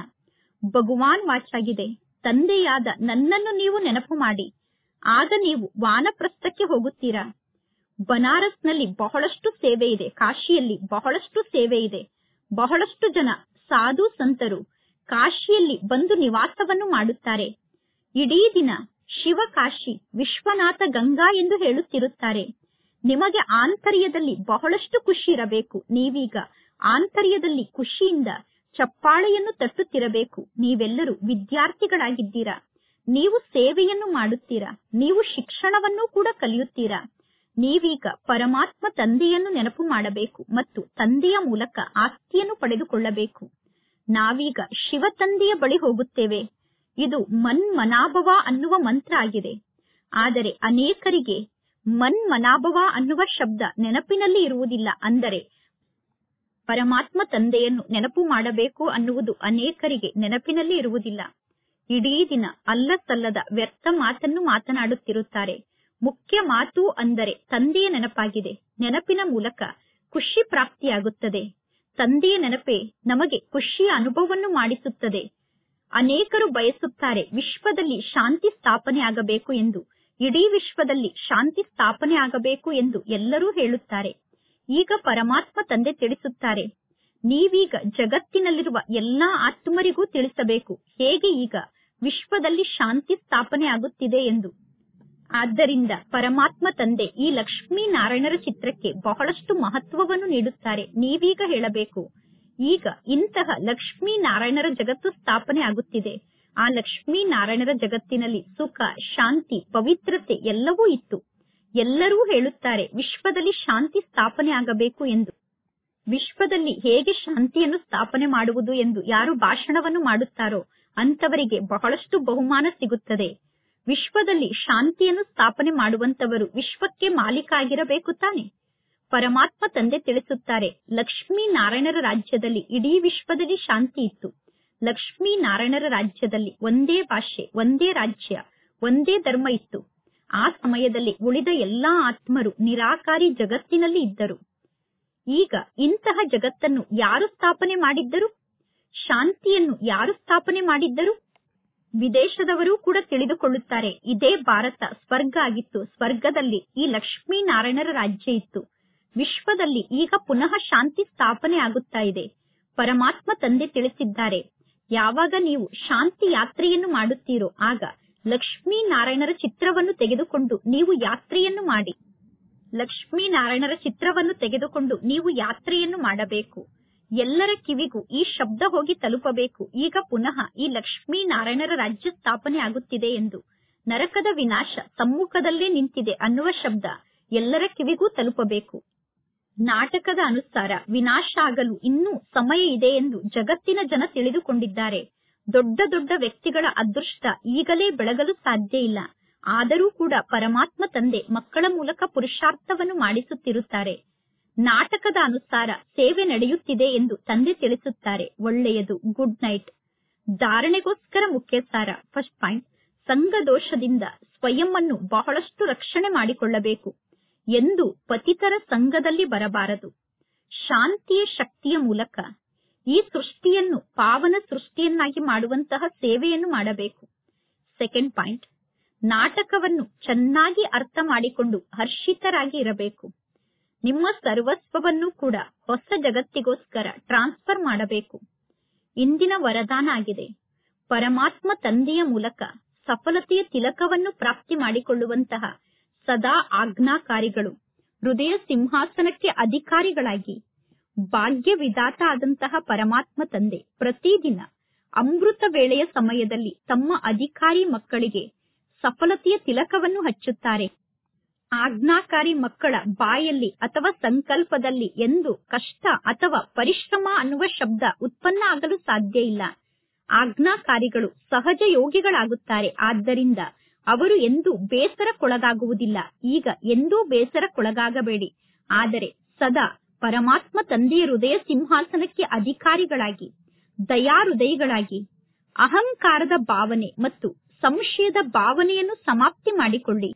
ಭಗವಾನ್ ವಾಚಾಗಿದೆ ತಂದೆಯಾದ ನನ್ನನ್ನು ನೀವು ನೆನಪು ಮಾಡಿ ಆಗ ನೀವು ವಾನಪ್ರಸ್ಥಕ್ಕೆ ಹೋಗುತ್ತೀರಾ ಬನಾರಸ್ನಲ್ಲಿ ಬಹಳಷ್ಟು ಸೇವೆ ಇದೆ ಕಾಶಿಯಲ್ಲಿ ಬಹಳಷ್ಟು ಸೇವೆ ಇದೆ ಬಹಳಷ್ಟು ಜನ ಸಾಧು ಸಂತರು ಕಾಶಿಯಲ್ಲಿ ಬಂದು ನಿವಾಸವನ್ನು ಮಾಡುತ್ತಾರೆ ಇಡೀ ದಿನ ಶಿವಕಾಶಿ ವಿಶ್ವನಾಥ ಗಂಗಾ ಎಂದು ಹೇಳುತ್ತಿರುತ್ತಾರೆ ನಿಮಗೆ ಆಂತರ್ಯದಲ್ಲಿ ಬಹಳಷ್ಟು ಖುಷಿ ಇರಬೇಕು ನೀವೀಗ ಆಂತರ್ಯದಲ್ಲಿ ಖುಷಿಯಿಂದ ಚಪ್ಪಾಳೆಯನ್ನು ತಟ್ಟುತ್ತಿರಬೇಕು ನೀವೆಲ್ಲರೂ ವಿದ್ಯಾರ್ಥಿಗಳಾಗಿದ್ದೀರಾ ನೀವು ಸೇವೆಯನ್ನು ಮಾಡುತ್ತೀರಾ ನೀವು ಶಿಕ್ಷಣವನ್ನು ಕೂಡ ಕಲಿಯುತ್ತೀರಾ ನೀವೀಗ ಪರಮಾತ್ಮ ತಂದೆಯನ್ನು ನೆನಪು ಮಾಡಬೇಕು ಮತ್ತು ತಂದೆಯ ಮೂಲಕ ಆಸ್ತಿಯನ್ನು ಪಡೆದುಕೊಳ್ಳಬೇಕು ನಾವೀಗ ಶಿವ ತಂದೆಯ ಬಳಿ ಹೋಗುತ್ತೇವೆ ಇದು ಮನ್ ಮನಾಭವ ಅನ್ನುವ ಮಂತ್ರ ಆಗಿದೆ ಆದರೆ ಅನೇಕರಿಗೆ ಮನ್ ಮನಾಭವ ಅನ್ನುವ ಶಬ್ದ ನೆನಪಿನಲ್ಲಿ ಇರುವುದಿಲ್ಲ ಅಂದರೆ ಪರಮಾತ್ಮ ತಂದೆಯನ್ನು ನೆನಪು ಮಾಡಬೇಕು ಅನ್ನುವುದು ಅನೇಕರಿಗೆ ನೆನಪಿನಲ್ಲಿ ಇರುವುದಿಲ್ಲ ಇಡೀ ದಿನ ಅಲ್ಲ ಸಲ್ಲದ ವ್ಯರ್ಥ ಮಾತನ್ನು ಮಾತನಾಡುತ್ತಿರುತ್ತಾರೆ ಮುಖ್ಯ ಮಾತು ಅಂದರೆ ತಂದೆಯ ನೆನಪಾಗಿದೆ ನೆನಪಿನ ಮೂಲಕ ಖುಷಿ ಪ್ರಾಪ್ತಿಯಾಗುತ್ತದೆ ತಂದೆಯ ನೆನಪೇ ನಮಗೆ ಖುಷಿಯ ಅನುಭವವನ್ನು ಮಾಡಿಸುತ್ತದೆ ಅನೇಕರು ಬಯಸುತ್ತಾರೆ ವಿಶ್ವದಲ್ಲಿ ಶಾಂತಿ ಸ್ಥಾಪನೆ ಆಗಬೇಕು ಎಂದು ಇಡೀ ವಿಶ್ವದಲ್ಲಿ ಶಾಂತಿ ಸ್ಥಾಪನೆ ಆಗಬೇಕು ಎಂದು ಎಲ್ಲರೂ ಹೇಳುತ್ತಾರೆ ಈಗ ಪರಮಾತ್ಮ ತಂದೆ ತಿಳಿಸುತ್ತಾರೆ ನೀವೀಗ ಜಗತ್ತಿನಲ್ಲಿರುವ ಎಲ್ಲಾ ಆತ್ಮರಿಗೂ ತಿಳಿಸಬೇಕು ಹೇಗೆ ಈಗ ವಿಶ್ವದಲ್ಲಿ ಶಾಂತಿ ಸ್ಥಾಪನೆ ಆಗುತ್ತಿದೆ ಎಂದು ಆದ್ದರಿಂದ ಪರಮಾತ್ಮ ತಂದೆ ಈ ಲಕ್ಷ್ಮೀ ನಾರಾಯಣರ ಚಿತ್ರಕ್ಕೆ ಬಹಳಷ್ಟು ಮಹತ್ವವನ್ನು ನೀಡುತ್ತಾರೆ ನೀವೀಗ ಹೇಳಬೇಕು ಈಗ ಇಂತಹ ಲಕ್ಷ್ಮೀ ನಾರಾಯಣರ ಜಗತ್ತು ಸ್ಥಾಪನೆ ಆಗುತ್ತಿದೆ ಆ ಲಕ್ಷ್ಮೀ ನಾರಾಯಣರ ಜಗತ್ತಿನಲ್ಲಿ ಸುಖ ಶಾಂತಿ ಪವಿತ್ರತೆ ಎಲ್ಲವೂ ಇತ್ತು ಎಲ್ಲರೂ ಹೇಳುತ್ತಾರೆ ವಿಶ್ವದಲ್ಲಿ ಶಾಂತಿ ಸ್ಥಾಪನೆ ಆಗಬೇಕು ಎಂದು ವಿಶ್ವದಲ್ಲಿ ಹೇಗೆ ಶಾಂತಿಯನ್ನು ಸ್ಥಾಪನೆ ಮಾಡುವುದು ಎಂದು ಯಾರು ಭಾಷಣವನ್ನು ಮಾಡುತ್ತಾರೋ ಅಂತವರಿಗೆ ಬಹಳಷ್ಟು ಬಹುಮಾನ ಸಿಗುತ್ತದೆ ವಿಶ್ವದಲ್ಲಿ ಶಾಂತಿಯನ್ನು ಸ್ಥಾಪನೆ ಮಾಡುವಂತವರು ವಿಶ್ವಕ್ಕೆ ಮಾಲೀಕ ಆಗಿರಬೇಕು ತಾನೆ ಪರಮಾತ್ಮ ತಂದೆ ತಿಳಿಸುತ್ತಾರೆ ಲಕ್ಷ್ಮೀ ನಾರಾಯಣರ ರಾಜ್ಯದಲ್ಲಿ ಇಡೀ ವಿಶ್ವದಲ್ಲಿ ಶಾಂತಿ ಇತ್ತು ಲಕ್ಷ್ಮೀ ನಾರಾಯಣರ ರಾಜ್ಯದಲ್ಲಿ ಒಂದೇ ಭಾಷೆ ಒಂದೇ ರಾಜ್ಯ ಒಂದೇ ಧರ್ಮ ಇತ್ತು ಆ ಸಮಯದಲ್ಲಿ ಉಳಿದ ಎಲ್ಲಾ ಆತ್ಮರು ನಿರಾಕಾರಿ ಜಗತ್ತಿನಲ್ಲಿ ಇದ್ದರು ಈಗ ಇಂತಹ ಜಗತ್ತನ್ನು ಯಾರು ಸ್ಥಾಪನೆ ಮಾಡಿದ್ದರು ಶಾಂತಿಯನ್ನು ಯಾರು ಸ್ಥಾಪನೆ ಮಾಡಿದ್ದರು ವಿದೇಶದವರೂ ಕೂಡ ತಿಳಿದುಕೊಳ್ಳುತ್ತಾರೆ ಇದೇ ಭಾರತ ಸ್ವರ್ಗ ಆಗಿತ್ತು ಸ್ವರ್ಗದಲ್ಲಿ ಈ ಲಕ್ಷ್ಮೀ ನಾರಾಯಣರ ರಾಜ್ಯ ಇತ್ತು ವಿಶ್ವದಲ್ಲಿ ಈಗ ಪುನಃ ಶಾಂತಿ ಸ್ಥಾಪನೆ ಆಗುತ್ತಾ ಇದೆ ಪರಮಾತ್ಮ ತಂದೆ ತಿಳಿಸಿದ್ದಾರೆ ಯಾವಾಗ ನೀವು ಶಾಂತಿ ಯಾತ್ರೆಯನ್ನು ಮಾಡುತ್ತೀರೋ ಆಗ ಲಕ್ಷ್ಮೀ ನಾರಾಯಣರ ಚಿತ್ರವನ್ನು ತೆಗೆದುಕೊಂಡು ನೀವು ಯಾತ್ರೆಯನ್ನು ಮಾಡಿ ಲಕ್ಷ್ಮೀ ನಾರಾಯಣರ ಚಿತ್ರವನ್ನು ತೆಗೆದುಕೊಂಡು ನೀವು ಯಾತ್ರೆಯನ್ನು ಮಾಡಬೇಕು ಎಲ್ಲರ ಕಿವಿಗೂ ಈ ಶಬ್ದ ಹೋಗಿ ತಲುಪಬೇಕು ಈಗ ಪುನಃ ಈ ಲಕ್ಷ್ಮೀ ನಾರಾಯಣರ ರಾಜ್ಯ ಸ್ಥಾಪನೆ ಆಗುತ್ತಿದೆ ಎಂದು ನರಕದ ವಿನಾಶ ಸಮ್ಮುಖದಲ್ಲೇ ನಿಂತಿದೆ ಅನ್ನುವ ಶಬ್ದ ಎಲ್ಲರ ಕಿವಿಗೂ ತಲುಪಬೇಕು ನಾಟಕದ ಅನುಸಾರ ವಿನಾಶ ಆಗಲು ಇನ್ನೂ ಸಮಯ ಇದೆ ಎಂದು ಜಗತ್ತಿನ ಜನ ತಿಳಿದುಕೊಂಡಿದ್ದಾರೆ ದೊಡ್ಡ ದೊಡ್ಡ ವ್ಯಕ್ತಿಗಳ ಅದೃಷ್ಟ ಈಗಲೇ ಬೆಳಗಲು ಸಾಧ್ಯ ಇಲ್ಲ ಆದರೂ ಕೂಡ ಪರಮಾತ್ಮ ತಂದೆ ಮಕ್ಕಳ ಮೂಲಕ ಪುರುಷಾರ್ಥವನ್ನು ಮಾಡಿಸುತ್ತಿರುತ್ತಾರೆ ನಾಟಕದ ಅನುಸಾರ ಸೇವೆ ನಡೆಯುತ್ತಿದೆ ಎಂದು ತಂದೆ ತಿಳಿಸುತ್ತಾರೆ ಒಳ್ಳೆಯದು ಗುಡ್ ನೈಟ್ ಧಾರಣೆಗೋಸ್ಕರ ಮುಖ್ಯ ಸಾರ ಫಸ್ಟ್ ಪಾಯಿಂಟ್ ಸಂಘ ದೋಷದಿಂದ ಸ್ವಯಂ ಅನ್ನು ಬಹಳಷ್ಟು ರಕ್ಷಣೆ ಮಾಡಿಕೊಳ್ಳಬೇಕು ಎಂದು ಪತಿತರ ಸಂಘದಲ್ಲಿ ಬರಬಾರದು ಶಾಂತಿಯ ಶಕ್ತಿಯ ಮೂಲಕ ಈ ಸೃಷ್ಟಿಯನ್ನು ಪಾವನ ಸೃಷ್ಟಿಯನ್ನಾಗಿ ಮಾಡುವಂತಹ ಸೇವೆಯನ್ನು ಮಾಡಬೇಕು ಸೆಕೆಂಡ್ ಪಾಯಿಂಟ್ ನಾಟಕವನ್ನು ಚೆನ್ನಾಗಿ ಅರ್ಥ ಮಾಡಿಕೊಂಡು ಹರ್ಷಿತರಾಗಿ ಇರಬೇಕು ನಿಮ್ಮ ಸರ್ವಸ್ವವನ್ನು ಕೂಡ ಹೊಸ ಜಗತ್ತಿಗೋಸ್ಕರ ಟ್ರಾನ್ಸ್ಫರ್ ಮಾಡಬೇಕು ಇಂದಿನ ವರದಾನ ಆಗಿದೆ ಪರಮಾತ್ಮ ತಂದೆಯ ಮೂಲಕ ಸಫಲತೆಯ ತಿಲಕವನ್ನು ಪ್ರಾಪ್ತಿ ಮಾಡಿಕೊಳ್ಳುವಂತಹ ಸದಾ ಆಜ್ಞಾಕಾರಿಗಳು ಹೃದಯ ಸಿಂಹಾಸನಕ್ಕೆ ಅಧಿಕಾರಿಗಳಾಗಿ ಭಾಗ್ಯ ವಿಧಾತ ಆದಂತಹ ಪರಮಾತ್ಮ ತಂದೆ ಪ್ರತಿದಿನ ಅಮೃತ ವೇಳೆಯ ಸಮಯದಲ್ಲಿ ತಮ್ಮ ಅಧಿಕಾರಿ ಮಕ್ಕಳಿಗೆ ಸಫಲತೆಯ ತಿಲಕವನ್ನು ಹಚ್ಚುತ್ತಾರೆ ಆಜ್ಞಾಕಾರಿ ಮಕ್ಕಳ ಬಾಯಲ್ಲಿ ಅಥವಾ ಸಂಕಲ್ಪದಲ್ಲಿ ಎಂದು ಕಷ್ಟ ಅಥವಾ ಪರಿಶ್ರಮ ಅನ್ನುವ ಶಬ್ದ ಉತ್ಪನ್ನ ಆಗಲು ಸಾಧ್ಯ ಇಲ್ಲ ಆಜ್ಞಾಕಾರಿಗಳು ಸಹಜ ಯೋಗಿಗಳಾಗುತ್ತಾರೆ ಆದ್ದರಿಂದ ಅವರು ಎಂದೂ ಬೇಸರಕ್ಕೊಳಗಾಗುವುದಿಲ್ಲ ಈಗ ಎಂದೂ ಬೇಸರಕ್ಕೊಳಗಾಗಬೇಡಿ ಆದರೆ ಸದಾ ಪರಮಾತ್ಮ ತಂದೆಯ ಹೃದಯ ಸಿಂಹಾಸನಕ್ಕೆ ಅಧಿಕಾರಿಗಳಾಗಿ ದಯಾಹೃದಯಿಗಳಾಗಿ ಅಹಂಕಾರದ ಭಾವನೆ ಮತ್ತು ಸಂಶಯದ ಭಾವನೆಯನ್ನು ಸಮಾಪ್ತಿ ಮಾಡಿಕೊಳ್ಳಿ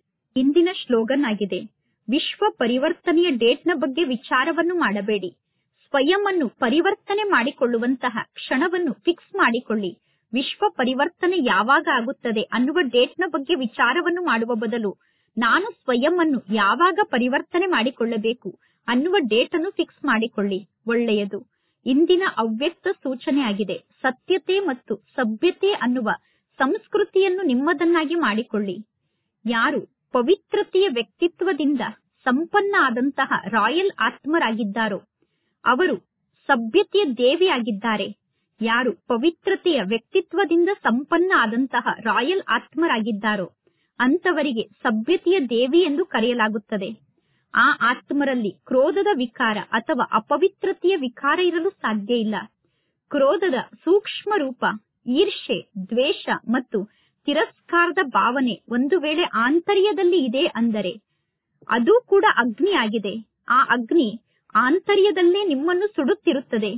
ಇಂದಿನ ಶ್ಲೋಗನ್ ಆಗಿದೆ ವಿಶ್ವ ಪರಿವರ್ತನೆಯ ಡೇಟ್ನ ಬಗ್ಗೆ ವಿಚಾರವನ್ನು ಮಾಡಬೇಡಿ ಸ್ವಯಂ ಅನ್ನು ಪರಿವರ್ತನೆ ಮಾಡಿಕೊಳ್ಳುವಂತಹ ಕ್ಷಣವನ್ನು ಫಿಕ್ಸ್ ಮಾಡಿಕೊಳ್ಳಿ ವಿಶ್ವ ಪರಿವರ್ತನೆ ಯಾವಾಗ ಆಗುತ್ತದೆ ಅನ್ನುವ ಡೇಟ್ನ ಬಗ್ಗೆ ವಿಚಾರವನ್ನು ಮಾಡುವ ಬದಲು ನಾನು ಸ್ವಯಂ ಅನ್ನು ಯಾವಾಗ ಪರಿವರ್ತನೆ ಮಾಡಿಕೊಳ್ಳಬೇಕು ಅನ್ನುವ ಡೇಟ್ ಅನ್ನು ಫಿಕ್ಸ್ ಮಾಡಿಕೊಳ್ಳಿ ಒಳ್ಳೆಯದು ಇಂದಿನ ಅವ್ಯಕ್ತ ಸೂಚನೆ ಆಗಿದೆ ಸತ್ಯತೆ ಮತ್ತು ಸಭ್ಯತೆ ಅನ್ನುವ ಸಂಸ್ಕೃತಿಯನ್ನು ನಿಮ್ಮದನ್ನಾಗಿ ಮಾಡಿಕೊಳ್ಳಿ ಯಾರು ಪವಿತ್ರತೆಯ ವ್ಯಕ್ತಿತ್ವದಿಂದ ಸಂಪನ್ನ ಆದಂತಹ ರಾಯಲ್ ಆತ್ಮರಾಗಿದ್ದಾರೋ ಅವರು ಸಭ್ಯತೆಯ ದೇವಿಯಾಗಿದ್ದಾರೆ ಯಾರು ಪವಿತ್ರತೆಯ ವ್ಯಕ್ತಿತ್ವದಿಂದ ಸಂಪನ್ನ ಆದಂತಹ ರಾಯಲ್ ಆತ್ಮರಾಗಿದ್ದಾರೋ ಅಂತವರಿಗೆ ಸಭ್ಯತೆಯ ದೇವಿ ಎಂದು ಕರೆಯಲಾಗುತ್ತದೆ ಆ ಆತ್ಮರಲ್ಲಿ ಕ್ರೋಧದ ವಿಕಾರ ಅಥವಾ ಅಪವಿತ್ರತೆಯ ವಿಕಾರ ಇರಲು ಸಾಧ್ಯ ಇಲ್ಲ ಕ್ರೋಧದ ಸೂಕ್ಷ್ಮ ರೂಪ ಈರ್ಷೆ ದ್ವೇಷ ಮತ್ತು ತಿರಸ್ಕಾರದ ಭಾವನೆ ಒಂದು ವೇಳೆ ಆಂತರ್ಯದಲ್ಲಿ ಇದೆ ಅಂದರೆ ಅದು ಕೂಡ ಅಗ್ನಿ ಆಗಿದೆ ಆ ಅಗ್ನಿ ಆಂತರ್ಯದಲ್ಲೇ ನಿಮ್ಮನ್ನು ಸುಡುತ್ತಿರುತ್ತದೆ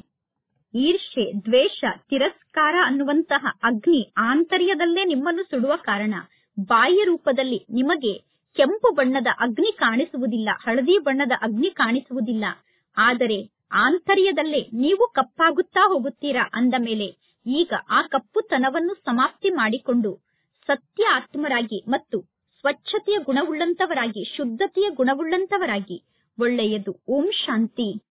ಈರ್ಷೆ ದ್ವೇಷ ತಿರಸ್ಕಾರ ಅನ್ನುವಂತಹ ಅಗ್ನಿ ಆಂತರ್ಯದಲ್ಲೇ ನಿಮ್ಮನ್ನು ಸುಡುವ ಕಾರಣ ಬಾಹ್ಯ ರೂಪದಲ್ಲಿ ನಿಮಗೆ ಕೆಂಪು ಬಣ್ಣದ ಅಗ್ನಿ ಕಾಣಿಸುವುದಿಲ್ಲ ಹಳದಿ ಬಣ್ಣದ ಅಗ್ನಿ ಕಾಣಿಸುವುದಿಲ್ಲ ಆದರೆ ಆಂತರ್ಯದಲ್ಲೇ ನೀವು ಕಪ್ಪಾಗುತ್ತಾ ಹೋಗುತ್ತೀರಾ ಅಂದ ಮೇಲೆ ಈಗ ಆ ಕಪ್ಪುತನವನ್ನು ಸಮಾಪ್ತಿ ಮಾಡಿಕೊಂಡು ಸತ್ಯ ಆತ್ಮರಾಗಿ ಮತ್ತು ಸ್ವಚ್ಛತೆಯ ಗುಣವುಳ್ಳಂತವರಾಗಿ ಶುದ್ಧತೆಯ ಗುಣವುಳ್ಳಂತವರಾಗಿ ಒಳ್ಳೆಯದು ಓಂ ಶಾಂತಿ